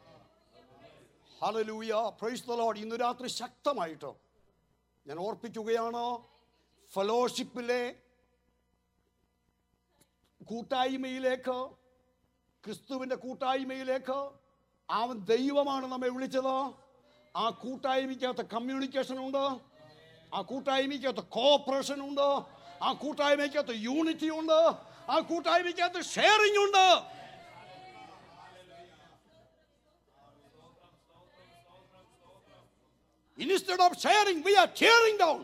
ഹലലൂയ പ്രൈസ് ദ ലോർഡ് ഇന്ന് രാത്രി ശക്തമായിട്ട് ഞാൻ ഓർപ്പിക്കുകയാണ് ഫെലോഷിപ്പിലെ കൂട്ടായ്മയിലേക്ക് ക്രിസ്തുവിൻ്റെ കൂട്ടായ്മയിലേക്ക് അവൻ ദൈവമാണ് നമ്മെ വിളിച്ചത് ആ കൂട്ടായ്മയ്ക്കകത്ത് കമ്മ്യൂണിക്കേഷൻ ഉണ്ട് ആ കൂട്ടായ്മയ്ക്കകത്ത് കോഓപ്പറേഷൻ ഉണ്ട് ആ കൂട്ടായ്മയ്ക്കകത്ത് യൂണിറ്റി ഉണ്ട് ആ കൂട്ടായ്മയ്ക്കകത്ത് ഷെയറിംഗ് ഉണ്ട് Instead of sharing, we are tearing down.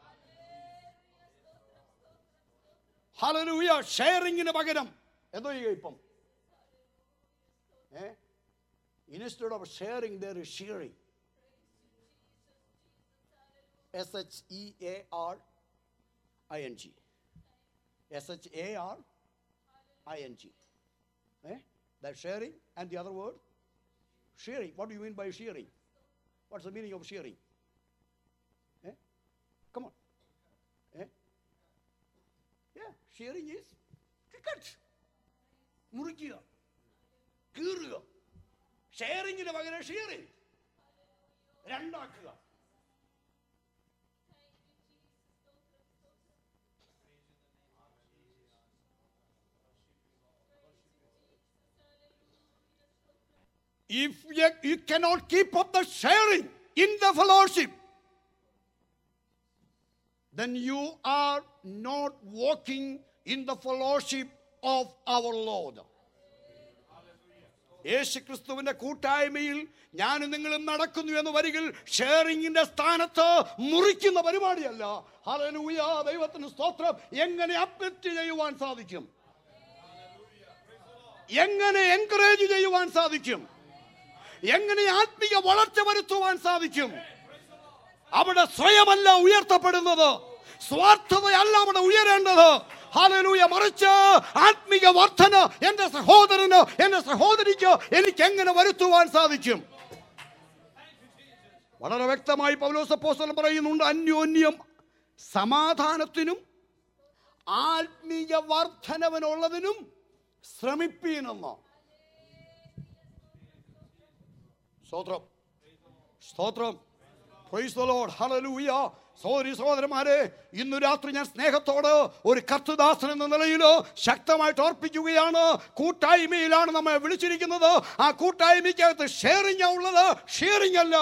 Hallelujah ഷെയറിങ്ങിന് പകരം എന്തോ ചെയ്യുക ഇപ്പം ഏ instead of sharing there is shearing S H E A R I N G S H A R I N G eh the sharing and the other word sharing what you mean by sharing what's the meaning of sharing Eh? Come on. Eh? Yeah, sharing is to cut. മുറിക്കുക കീറുക ഷെയറിങ്ങിന് പകരം sharing രണ്ടാക്കുക If you, you cannot keep up the sharing in the fellowship, then you are not walking in the fellowship of our Lord. യേശു ക്രിസ്തുവിന്റെ കൂട്ടായ്മയിൽ ഞാനും നിങ്ങളും നടക്കുന്നു എന്ന് വരികിൽ ഷെയറിങ്ങിന്റെ സ്ഥാനത്ത് മുറിക്കുന്ന പരിപാടിയല്ല ഹലലൂയ ദൈവത്തിന് സ്തോത്രം എങ്ങനെ അപ്ലിഫ്റ്റ് ചെയ്യുവാൻ സാധിക്കും എങ്ങനെ എൻകറേജ് ചെയ്യുവാൻ സാധിക്കും എങ്ങനെ ആത്മീയ വളർച്ച വരുത്തുവാൻ സാധിക്കും അവിടെ സ്വയമല്ല ഉയർത്തപ്പെടുന്നത് സ്വാർത്ഥതയല്ല അവിടെ ഉയരേണ്ടത് ഹാലലൂയ മറിച്ച് ആത്മീക വർധന എന്റെ സഹോദരന് എന്റെ സഹോദരിക്ക് എനിക്ക് എങ്ങനെ വരുത്തുവാൻ സാധിക്കും വളരെ വ്യക്തമായി പൗലോസപ്പോസ്തലൻ പറയുന്നുണ്ട് അന്യോന്യം സമാധാനത്തിനും ആത്മീയ വർധനവിനുള്ളതിനും ശ്രമിപ്പീനെന്ന് സ്തോത്രം സ്തോത്രം പ്രൈസ് ദ ലോർഡ് ഹല്ലേലൂയ സോദരി സഹോദരന്മാരെ ഇന്നു രാത്രി ഞാൻ സ്നേഹത്തോട് ഒരു കർത്തദാസൻ എന്ന നിലയിൽ ശക്തമായിട്ട് ഓർപ്പിക്കുകയാണ് കൂട്ടായ്മയിലാണ് നമ്മെ വിളിച്ചിരിക്കുന്നത് ആ കൂട്ടായ്മയ്ക്കകത്ത് ഷെയറിംഗ് ഉള്ളത് ഷെയറിംഗ് അല്ല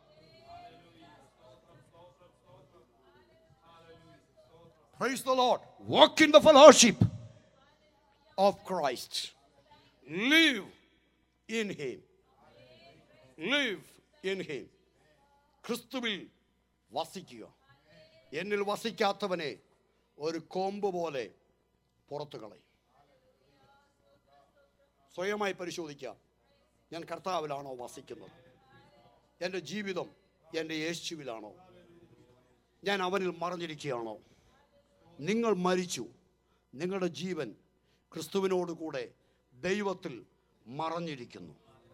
Praise the Lord. Walk in the fellowship of Christ. Live in Him. Live in Him. ക്രിസ്തുവിൽ വസിക്കുക എന്നിൽ വസിക്കാത്തവനെ ഒരു കൊമ്പ് പോലെ പുറത്തു കളയും സ്വയമായി പരിശോധിക്കാം ഞാൻ കർത്താവിലാണോ വസിക്കുന്നത് എൻ്റെ ജീവിതം എൻ്റെ യേശുവിലാണോ ഞാൻ അവനിൽ മറഞ്ഞിരിക്കുകയാണോ നിങ്ങൾ മരിച്ചു നിങ്ങളുടെ ജീവൻ ക്രിസ്തുവിനോട് കൂടെ ദൈവത്തിൽ മറഞ്ഞിരിക്കുന്നു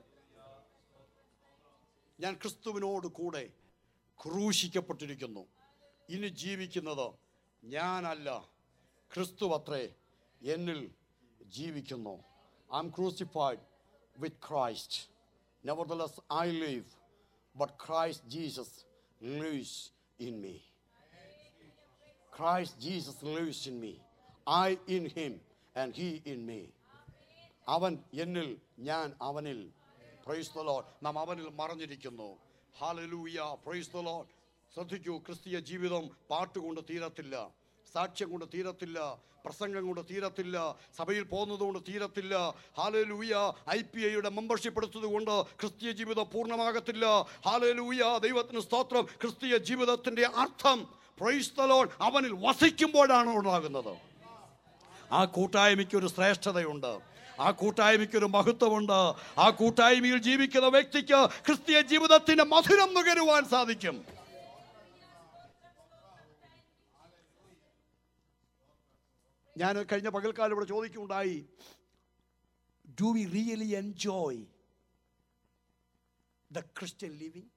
ഞാൻ ക്രിസ്തുവിനോട് കൂടെ ക്രൂശിക്കപ്പെട്ടിരിക്കുന്നു ഇനി ജീവിക്കുന്നത് ഞാനല്ല ക്രിസ്തു അത്രേ എന്നിൽ ജീവിക്കുന്നു I'm crucified with Christ nevertheless I live but Christ Jesus lives in me Christ Jesus lives in me. I in him and he in me. അവൻ എന്നിൽ ഞാൻ അവനിൽ പ്രൈസ് ദ ലോർഡ് നാം അവനിൽ മറഞ്ഞിരിക്കുന്നു ഹാലലൂയ പ്രൈസ് ദ ലോർഡ് ശ്രദ്ധിക്കൂ ക്രിസ്തീയ ജീവിതം പാട്ടുകൊണ്ട് തീരത്തില്ല സാക്ഷ്യം കൊണ്ട് തീരത്തില്ല പ്രസംഗം കൊണ്ട് തീരത്തില്ല സഭയിൽ പോകുന്നത് കൊണ്ട് തീരത്തില്ല ഹാലലൂയ ഐ പി ഐയുടെ മെമ്പർഷിപ്പ് എടുത്തത് കൊണ്ട് ക്രിസ്തീയ ജീവിതം പൂർണ്ണമാകത്തില്ല ഹാലലൂയ ദൈവത്തിന് സ്തോത്രം ക്രിസ്തീയ ജീവിതത്തിന്റെ അർത്ഥം പ്രൈസ് ദ ലോർഡ് അവനിൽ വസിക്കുമ്പോഴാണ് ഉണ്ടാകുന്നത് ആ കൂട്ടായ്മയ്ക്ക് ഒരു ശ്രേഷ്ഠതയുണ്ട് ആ കൂട്ടായ്മയ്ക്ക് ഒരു മഹത്വമുണ്ട് ആ കൂട്ടായ്മയിൽ ജീവിക്കുന്ന വ്യക്തിക്ക് ക്രിസ്തീയ ജീവിതത്തിന്റെ മധുരം നുകരുവാൻ സാധിക്കും ഞാൻ കഴിഞ്ഞ പകൽക്കാലം ഇവിടെ ചോദിക്കുകയുണ്ടായി do we really enjoy the Christian living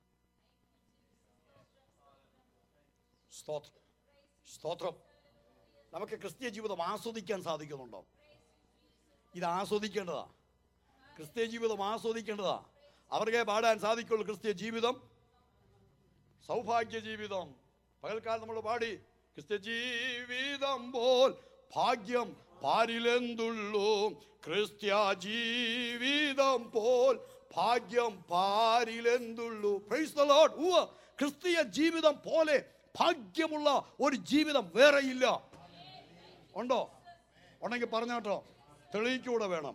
സ്തോത്രം സ്തോത്രം നമുക്ക് ക്രിസ്തീയ ജീവിതം ആസ്വദിക്കാൻ സാധിക്കുന്നുണ്ടോ ഇത് ആസ്വദിക്കേണ്ടതാ ക്രിസ്തീയ ജീവിതം ആസ്വദിക്കേണ്ടതാ അവർക്ക് പാടാൻ സാധിക്കുള്ളൂ ക്രിസ്തീയ ജീവിതം സൗഭാഗ്യ ജീവിതം പകൽക്കാലം നമ്മൾ പാടി ക്രിസ്ത്യ ജീവിതം പോൽ ഭാഗ്യം പാരിലെന്തുള്ളൂ ക്രിസ്ത്യ ജീവിതം പോൽ ഭാഗ്യം പാരിലെന്തുള്ളൂ Praise the Lord. ഉവ്വ്. ക്രിസ്തീയ ജീവിതം പോലെ ഭാഗ്യമുള്ള ഒരു ജീവിതം വേറെയില്ല ഉണ്ടോ ഉണ്ടെങ്കിൽ പറഞ്ഞാട്ടോ തെളിയിക്കൂടെ വേണം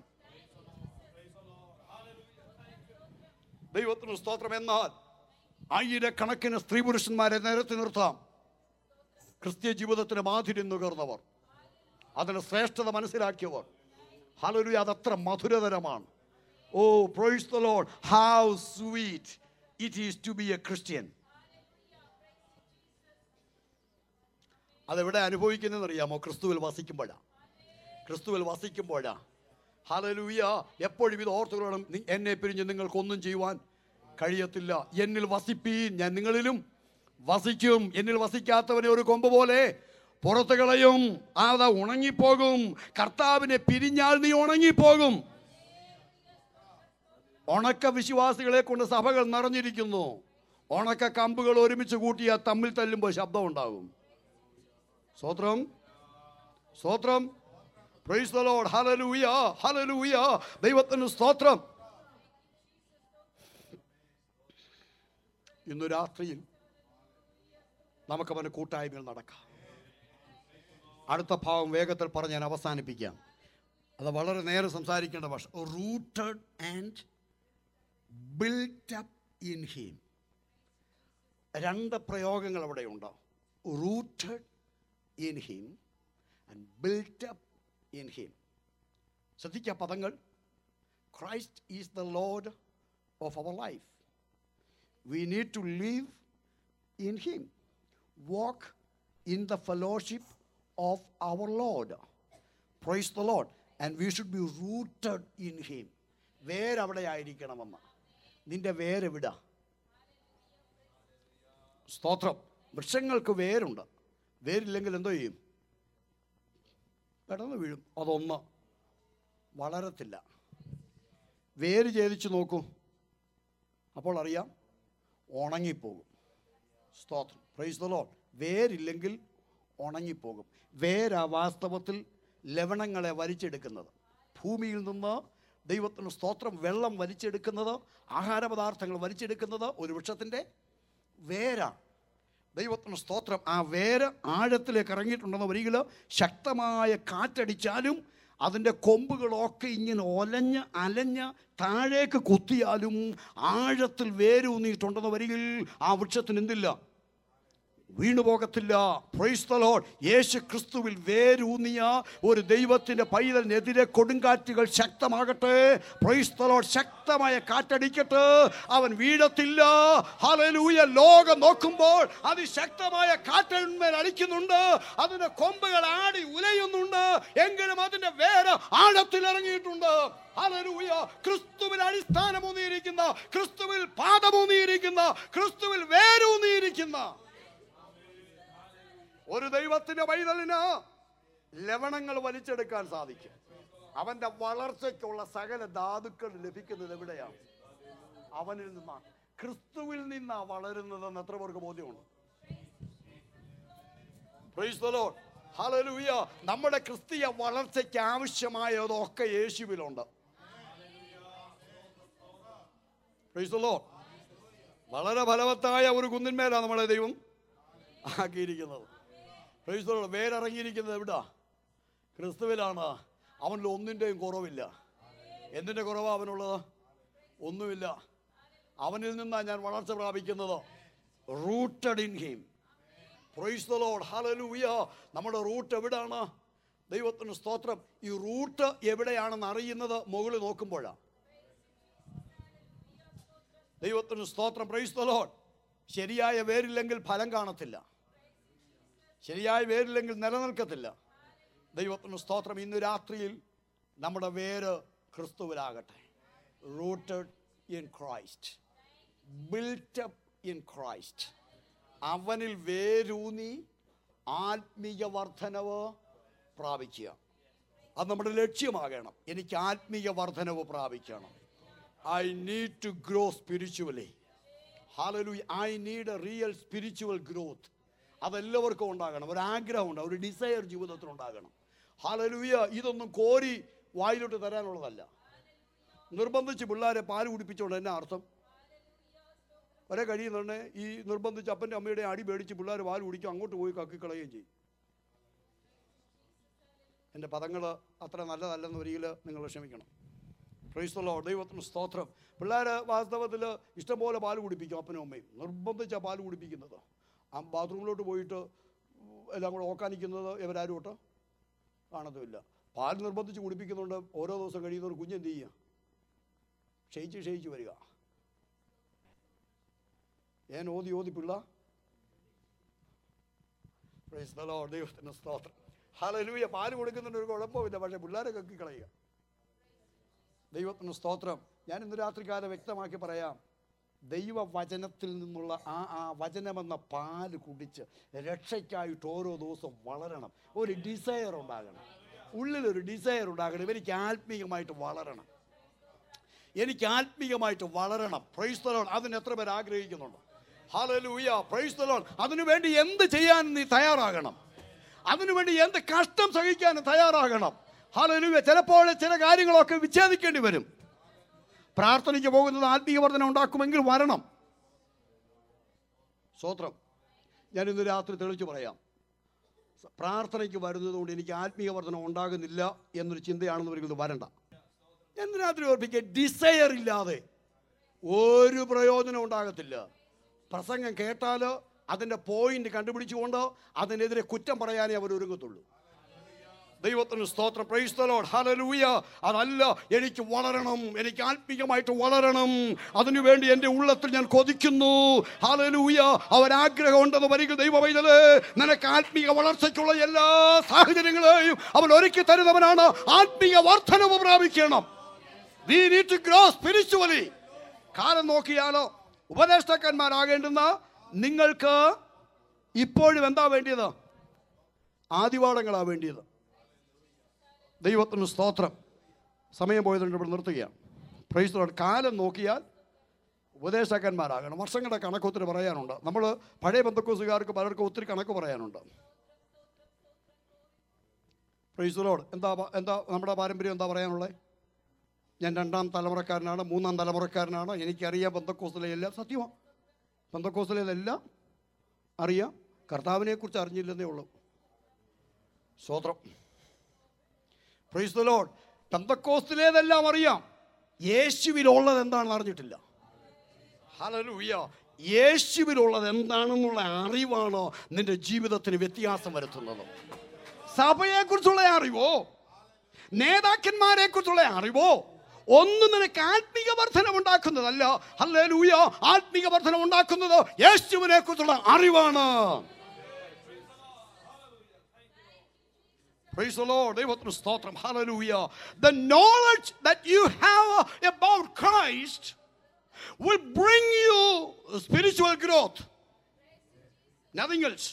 ദൈവത്തിന് സ്തോത്രം എന്നാൽ ആയിരക്കണക്കിന് സ്ത്രീ പുരുഷന്മാരെ നിരത്തി നിർത്താം ക്രിസ്തീയ ജീവിതത്തിന് മാധുര്യം നുകർന്നവർ അതിന് ശ്രേഷ്ഠത മനസ്സിലാക്കിയവർ ഹലൊരു അതത്ര മധുരതരമാണ് oh praise the Lord how sweet it is to be a Christian അതെവിടെ അനുഭവിക്കുന്നതെന്ന് അറിയാമോ ക്രിസ്തുവിൽ വസിക്കുമ്പോഴാണ് ക്രിസ്തുവിൽ വസിക്കുമ്പോഴാ ഹലലൂയ എപ്പോഴും ഇത് ഓർത്തുകൊള്ളണം നി- എന്നെ പിരിഞ്ഞ് നിങ്ങൾക്കൊന്നും ചെയ്യുവാൻ കഴിയത്തില്ല എന്നിൽ വസിപ്പീൻ ഞാൻ നിങ്ങളിലും വസിക്കും എന്നിൽ വസിക്കാത്തവനെ ഒരു കൊമ്പ് പോലെ പുറത്ത് കളയും അത് ഉണങ്ങിപ്പോകും കർത്താവിനെ പിരിഞ്ഞാൽ നീ ഉണങ്ങിപ്പോകും ഉണക്ക വിശ്വാസികളെ കൊണ്ട് സഭകൾ നിറഞ്ഞിരിക്കുന്നു ഉണക്ക കമ്പുകൾ ഒരുമിച്ച് കൂട്ടിയാൽ തമ്മിൽ തല്ലുമ്പോൾ ശബ്ദം ഉണ്ടാകും സ്തോത്രം സ്തോത്രം praise the Lord hallelujah hallelujah ദൈവത്തിന് സ്തോത്രം ഇന്ന് രാത്രിയിൽ നമുക്ക് അവന് കൂട്ടായ്മയിൽ നടക്കാം അടുത്ത ഭാവം വേഗത്തിൽ പറഞ്ഞ് ഞാൻ അവസാനിപ്പിക്കാം അത് വളരെ നേരെ സംസാരിക്കേണ്ട ഭാഷ rooted and built up in him രണ്ട് പ്രയോഗങ്ങൾ അവിടെ ഉണ്ടാവും rooted in him and built up in him ശ്രദ്ധിക്കുക പദങ്ങൾ Christ is the Lord of our life we need to live in him walk in the fellowship of our Lord praise the Lord and we should be rooted in him വേരവിടെ ആയിരിക്കണമെന്ന് നിന്റെ വേരെവിട സ്തോത്രം വൃക്ഷങ്ങൾക്ക് വേരുണ്ട് വേരില്ലെങ്കിൽ എന്തോ ചെയ്യും പെട്ടെന്ന് വീഴും അതൊന്ന് വളരത്തില്ല വേര് ഛേദിച്ച് നോക്കൂ അപ്പോൾ അറിയാം ഉണങ്ങിപ്പോകും സ്തോത്രം പ്രൈസ് ദ ലോഡ് വേരില്ലെങ്കിൽ ഉണങ്ങിപ്പോകും വേരാ വാസ്തവത്തിൽ ലവണങ്ങളെ വലിച്ചെടുക്കുന്നത് ഭൂമിയിൽ നിന്ന് ദൈവത്തിന് സ്തോത്രം വെള്ളം വലിച്ചെടുക്കുന്നത് ആഹാരപദാർത്ഥങ്ങൾ വലിച്ചെടുക്കുന്നത് ഒരു വൃക്ഷത്തിൻ്റെ വേരാണ് ദൈവത്തിന് സ്തോത്രം ആ വേര് ആഴത്തിലേക്ക് ഇറങ്ങിയിട്ടുണ്ടെന്ന് വരികിൽ ശക്തമായ കാറ്റടിച്ചാലും അതിൻ്റെ കൊമ്പുകളൊക്കെ ഇങ്ങനെ ഒലഞ്ഞ് അലഞ്ഞ് താഴേക്ക് കുത്തിയാലും ആഴത്തിൽ വേരൂന്നിയിട്ടുണ്ടെന്ന് വരികിൽ ആ വൃക്ഷത്തിന് എന്തില്ല വീണുപോകത്തില്ല പ്രൈസ് ദ ലോർഡ് യേശു ക്രിസ്തുവിൽ വേരൂന്നിയ ഒരു ദൈവത്തിന്റെ പൈതലിനെതിരെ കൊടുങ്കാറ്റുകൾ ശക്തമാകട്ടെ പ്രൈസ് ദ ലോർഡ് ശക്തമായ കാറ്റടിക്കട്ടെ അവൻ വീഴത്തില്ല ഹല്ലേലൂയ ലോകം നോക്കുമ്പോൾ അതിശക്തമായ കാറ്റിന്മേൽ അടിക്കുന്നുണ്ട് അതിന്റെ കൊമ്പുകൾ ആടി ഉലയുന്നുണ്ട് എങ്കിലും അതിന്റെ വേര് ആഴത്തിൽ ഇറങ്ങിയിട്ടുണ്ട് ഹല്ലേലൂയ ക്രിസ്തുവിൽ അടിസ്ഥാനമൂന്നിയിരിക്കുന്ന ക്രിസ്തുവിൽ പാദമൂന്നിയിരിക്കുന്ന ക്രിസ്തുവിൽ വേരൂന്നിയിരിക്കുന്ന ഒരു ദൈവത്തിന്റെ പൈതലിന് ലവണങ്ങൾ വലിച്ചെടുക്കാൻ സാധിക്കും അവന്റെ വളർച്ചയ്ക്കുള്ള സകല ധാതുക്കൾ ലഭിക്കുന്നത് എവിടെയാണ് അവനിൽ നിന്നാണ് ക്രിസ്തുവിൽ നിന്നാ വളരുന്നതെന്ന് എത്ര പേർക്ക് ബോധ്യമുണ്ട് Praise the Lord. Hallelujah. നമ്മുടെ ക്രിസ്തീയ വളർച്ചയ്ക്ക് ആവശ്യമായതൊക്കെ യേശുവിലുണ്ട് Praise the Lord. വളരെ ഫലവത്തായ ഒരു കുന്നിന്മേലാണ് നമ്മളെ ദൈവം ആക്കിയിരിക്കുന്നത് Praise the Lord. വേരിറങ്ങിയിരിക്കുന്നത് എവിടാ ക്രിസ്തുവിലാണ് അവനിൽ ഒന്നിൻ്റെയും കുറവില്ല എന്തിൻ്റെ കുറവാ അവനുള്ളത് ഒന്നുമില്ല അവനിൽ നിന്നാണ് ഞാൻ വളർച്ച പ്രാപിക്കുന്നത് rooted in him praise the Lord hallelujah നമ്മുടെ റൂട്ട് എവിടാണ് ദൈവത്തിന് സ്തോത്രം ഈ റൂട്ട് എവിടെയാണെന്ന് അറിയുന്നത് മുകളിൽ നോക്കുമ്പോഴാണ് ദൈവത്തിന് സ്തോത്രം പ്രൈസ് ദ ലോർഡ് ശരിയായ വേരില്ലെങ്കിൽ ഫലം കാണത്തില്ല ശരിയായ വേരില്ലെങ്കിൽ നിലനിൽക്കത്തില്ല ദൈവത്തിന് സ്തോത്രം ഇന്ന് രാത്രിയിൽ നമ്മുടെ വേര് ക്രിസ്തുവിലാകട്ടെ rooted in Christ built up in Christ അവനിൽ വേരൂന്നി ആത്മീയ വർധനവ് പ്രാപിക്കുക അത് നമ്മുടെ ലക്ഷ്യമാകണം എനിക്ക് ആത്മീയ വർധനവ് പ്രാപിക്കണം I need to grow spiritually hallelujah I need a real spiritual growth അതെല്ലാവർക്കും ഉണ്ടാകണം ഒരു ആഗ്രഹം ഉണ്ടാകും ഒരു ഡിസയർ ജീവിതത്തിൽ ഉണ്ടാകണം ഹാലലുയ ഇതൊന്നും കോരി വായിലോട്ട് തരാനുള്ളതല്ല നിർബന്ധിച്ച് പിള്ളേരെ പാല് കുടിപ്പിച്ചുകൊണ്ട് എന്നാ അർത്ഥം വരെ കഴിയുന്നുണ്ട് ഈ നിർബന്ധിച്ച് അപ്പൻ്റെ അമ്മയുടെ അടി പേടിച്ച് പിള്ളേർ പാല് കുടിക്കും അങ്ങോട്ട് പോയി കക്കിക്കളയുകയും ചെയ്യും എൻ്റെ പദങ്ങൾ അത്ര നല്ലതല്ലെന്ന് വരികിൽ നിങ്ങൾ ക്ഷമിക്കണം ക്രൈസ്തലോ ദൈവത്തിന് സ്തോത്രം പിള്ളേർ വാസ്തവത്തിൽ ഇഷ്ടംപോലെ പാല് കുടിപ്പിക്കും അപ്പനും അമ്മയും നിർബന്ധിച്ച പാല് കുടിപ്പിക്കുന്നത് ആ ബാത്റൂമിലോട്ട് പോയിട്ട് എല്ലാം കൂടെ ഓക്കാനിക്കുന്നത് ഇവരാരും കേട്ടോ കാണത്തുമില്ല പാൽ നിർബന്ധിച്ച് കുടിപ്പിക്കുന്നുണ്ട് ഓരോ ദിവസം കഴിയുന്നവർ കുഞ്ഞെന്ത് ചെയ്യുക ക്ഷയിച്ച് ക്ഷയിച്ച് വരിക ഞാൻ ഓതി ഓതി പിള്ള Praise the Lord. ദൈവത്തിന് സ്തോത്രം ഹലലൂയ പാല് കൊടുക്കുന്നതിന് ഒരു കുഴപ്പമില്ല പക്ഷേ പിള്ളേരെ കക്കി കളയുക ദൈവത്തിന് സ്തോത്രം ഞാൻ ഇന്ന് രാത്രികാലം വ്യക്തമാക്കി പറയാം ദൈവവചനത്തിൽ നിന്നുള്ള ആ ആ വചനമെന്ന പാല് കുടിച്ച് രക്ഷയ്ക്കായിട്ട് ഓരോ ദിവസവും വളരണം ഒരു ഡിസയർ ഉണ്ടാകണം ഉള്ളിലൊരു ഡിസയർ ഉണ്ടാകണം എനിക്ക് ആത്മീയമായിട്ട് വളരണം എനിക്ക് ആത്മീയമായിട്ട് വളരണം പ്രൈസ് തലോൺ അതിന് എത്ര പേർ ആഗ്രഹിക്കുന്നുണ്ട് ഹലലൂയ പ്രൈസ് തലോൺ അതിനു വേണ്ടി എന്ത് ചെയ്യാൻ നീ തയ്യാറാകണം അതിനുവേണ്ടി എന്ത് കഷ്ടം സഹിക്കാൻ തയ്യാറാകണം ഹലലൂയ ചിലപ്പോൾ ചില കാര്യങ്ങളൊക്കെ വിച്ഛേദിക്കേണ്ടി വരും പ്രാർത്ഥനയ്ക്ക് പോകുന്നത് ആത്മീയ വർധന ഉണ്ടാക്കുമെങ്കിൽ വരണം സ്വത്രം ഞാൻ ഇന്ന് രാത്രി തെളിച്ചു പറയാം പ്രാർത്ഥനയ്ക്ക് വരുന്നത് കൊണ്ട് എനിക്ക് ആത്മീയ വർധന ഉണ്ടാകുന്നില്ല എന്നൊരു ചിന്തയാണെന്ന് പറയുന്നത് വരണ്ട ഞാൻ ഇന്ന് രാത്രി ഓർപ്പിക്കുക ഡിസയർ ഇല്ലാതെ ഒരു പ്രയോജനം ഉണ്ടാകത്തില്ല പ്രസംഗം കേട്ടാൽ അതിൻ്റെ പോയിന്റ് കണ്ടുപിടിച്ചുകൊണ്ട് അതിനെതിരെ കുറ്റം പറയാനേ അവർ ഒരുങ്ങത്തുള്ളൂ ദൈവത്തിന് സ്തോത്രം പ്രൈസ്തലോട് ഹലലൂയ അതല്ല എനിക്ക് വളരണം എനിക്ക് ആത്മീയമായിട്ട് വളരണം അതിനുവേണ്ടി എൻ്റെ ഉള്ളത്തിൽ ഞാൻ കൊതിക്കുന്നു ഹലലൂയ അവരാഗ്രഹം ഉണ്ടെന്ന് വരിക ദൈവവൈതല് നിനക്ക് ആത്മീയ വളർച്ചയ്ക്കുള്ള എല്ലാ സാഹചര്യങ്ങളെയും അവൻ ഒരുക്കി തരുന്നവനാണ് ആത്മീയ വർധനവ് പ്രാപിക്കണം we need to grow spiritually കാലം നോക്കിയാലോ ഉപദേഷ്ടാക്കന്മാരാകേണ്ടുന്ന നിങ്ങൾക്ക് ഇപ്പോഴും എന്താ വേണ്ടിയത് ആദിവാളങ്ങളാ വേണ്ടിയത് ദൈവത്തിന് സ്തോത്രം സമയം പോയതുകൊണ്ട് ഇവിടെ നിർത്തുകയാണ് പ്രൈസ് ലോഡ് കാലം നോക്കിയാൽ ഉപദേശകന്മാരാകണം വർഷങ്ങളുടെ കണക്ക് ഒത്തിരി പറയാനുണ്ട് നമ്മൾ പഴയ ബന്ധക്കോസുകാർക്ക് പലർക്കും ഒത്തിരി കണക്ക് പറയാനുണ്ട് പ്രൈസ് ലോഡ് എന്താ പ- എന്താ നമ്മുടെ പാരമ്പര്യം എന്താ പറയാനുള്ളത് ഞാൻ രണ്ടാം തലമുറക്കാരനാണ് മൂന്നാം തലമുറക്കാരനാണ് എനിക്കറിയാം ബന്ധക്കോസിലെ എല്ലാം സത്യമാണ് ബന്ധക്കോസിലെല്ലാം അറിയാം കർത്താവിനെക്കുറിച്ച് അറിഞ്ഞില്ലെന്നേ ഉള്ളൂ സ്വോത്രം പ്രൈസ് ദ ലോഡ് പെന്തക്കോസ്തിലേതെല്ലാം അറിയാം യേശുവിലുള്ളത് എന്താണെന്ന് അറിഞ്ഞിട്ടില്ല ഹലലൂയ യേശുവിലുള്ളത് എന്താണെന്നുള്ള അറിവാണോ നിന്റെ ജീവിതത്തിന് വ്യത്യാസം വരുത്തുന്നത് സഭയെക്കുറിച്ചുള്ള അറിവോ നേതാക്കന്മാരെ കുറിച്ചുള്ള അറിവോ ഒന്നും നിനക്ക് ആത്മീക വർധനം ഉണ്ടാക്കുന്നതല്ല ഹല്ലേലൂയ ആത്മീക വർധനം ഉണ്ടാക്കുന്നത് യേശുവിനെ കുറിച്ചുള്ള അറിവാണ് Praise the Lord. ദൈവത്തിന് സ്തോത്രം. Hallelujah. The knowledge that you have about Christ will bring you spiritual growth. Nothing else.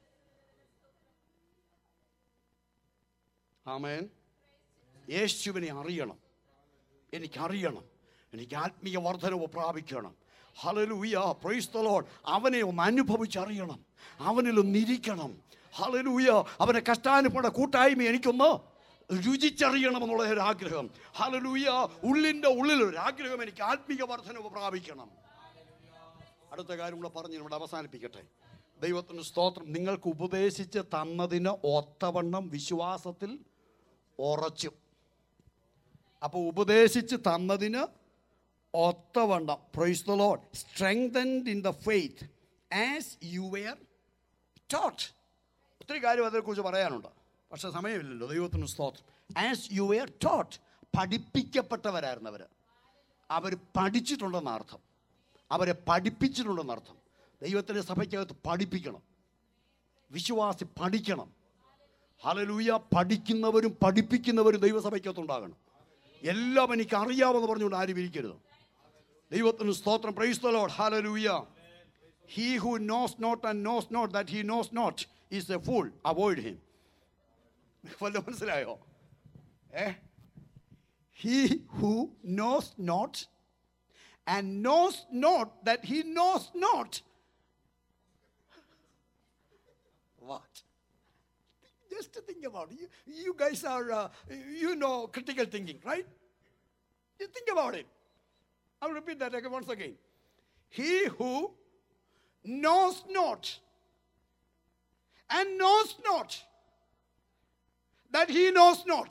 Amen. യേശുവിനെ അറിയണം എനിക്കറിയണം എനിക്ക് ആത്മീയ വർധനവ് പ്രാപിക്കണം ഹലലൂയ പ്രൈസ് ദ ലോർഡ് അവനെ ഒന്ന് അനുഭവിച്ചറിയണം അവനിലൊന്ന് ഇരിക്കണം ഹലലൂയ അവനെ കഷ്ടാനുഭവ കൂട്ടായ്മ എനിക്കൊന്ന് രുചിച്ചറിയണം എന്നുള്ള ഒരു ആഗ്രഹം ഹലലൂയ ഉള്ളിൻ്റെ ഉള്ളിൽ ഒരു ആഗ്രഹം എനിക്ക് ആത്മീയ വർധനവ് പ്രാപിക്കണം അടുത്ത കാര്യം കൂടെ പറഞ്ഞ് ഇവിടെ അവസാനിപ്പിക്കട്ടെ ദൈവത്തിന് സ്തോത്രം നിങ്ങൾക്ക് ഉപദേശിച്ച് തന്നതിന് ഒത്തവണ്ണം വിശ്വാസത്തിൽ ഉറച്ചു അപ്പോൾ ഉപദേശിച്ച് തന്നതിന് ഒത്തവണ്ണം praise the Lord strengthened in the faith as you were taught ഒത്തിരി കാര്യം അതിനെക്കുറിച്ച് പറയാനുണ്ട് പക്ഷെ സമയമില്ലല്ലോ ദൈവത്തിന് സ്തോത്രം ആസ് യു വെയർ ടോട്ട് പഠിപ്പിക്കപ്പെട്ടവരായിരുന്നവർ അവർ പഠിച്ചിട്ടുണ്ടെന്ന് അർത്ഥം അവരെ പഠിപ്പിച്ചിട്ടുണ്ടെന്ന് അർത്ഥം ദൈവത്തിൻ്റെ സഭയ്ക്കകത്ത് പഠിപ്പിക്കണം വിശ്വാസി പഠിക്കണം ഹലലൂയ പഠിക്കുന്നവരും പഠിപ്പിക്കുന്നവരും ദൈവസഭയ്ക്കകത്തുണ്ടാകണം എല്ലാം എനിക്ക് അറിയാമെന്ന് പറഞ്ഞുകൊണ്ട് ആരും ഇരിക്കരുത് ദൈവത്തിന് സ്തോത്രം praise the Lord hallelujah he who knows not and knows not that he knows not is a fool avoid him വല്ല മനസ്സിലായോ ഏ he who knows not and knows not that he knows not what just to think about it. You, you guys are, uh, you know, critical thinking, right? You think about it. I'll repeat that again once again. He who knows not and knows not that he knows not.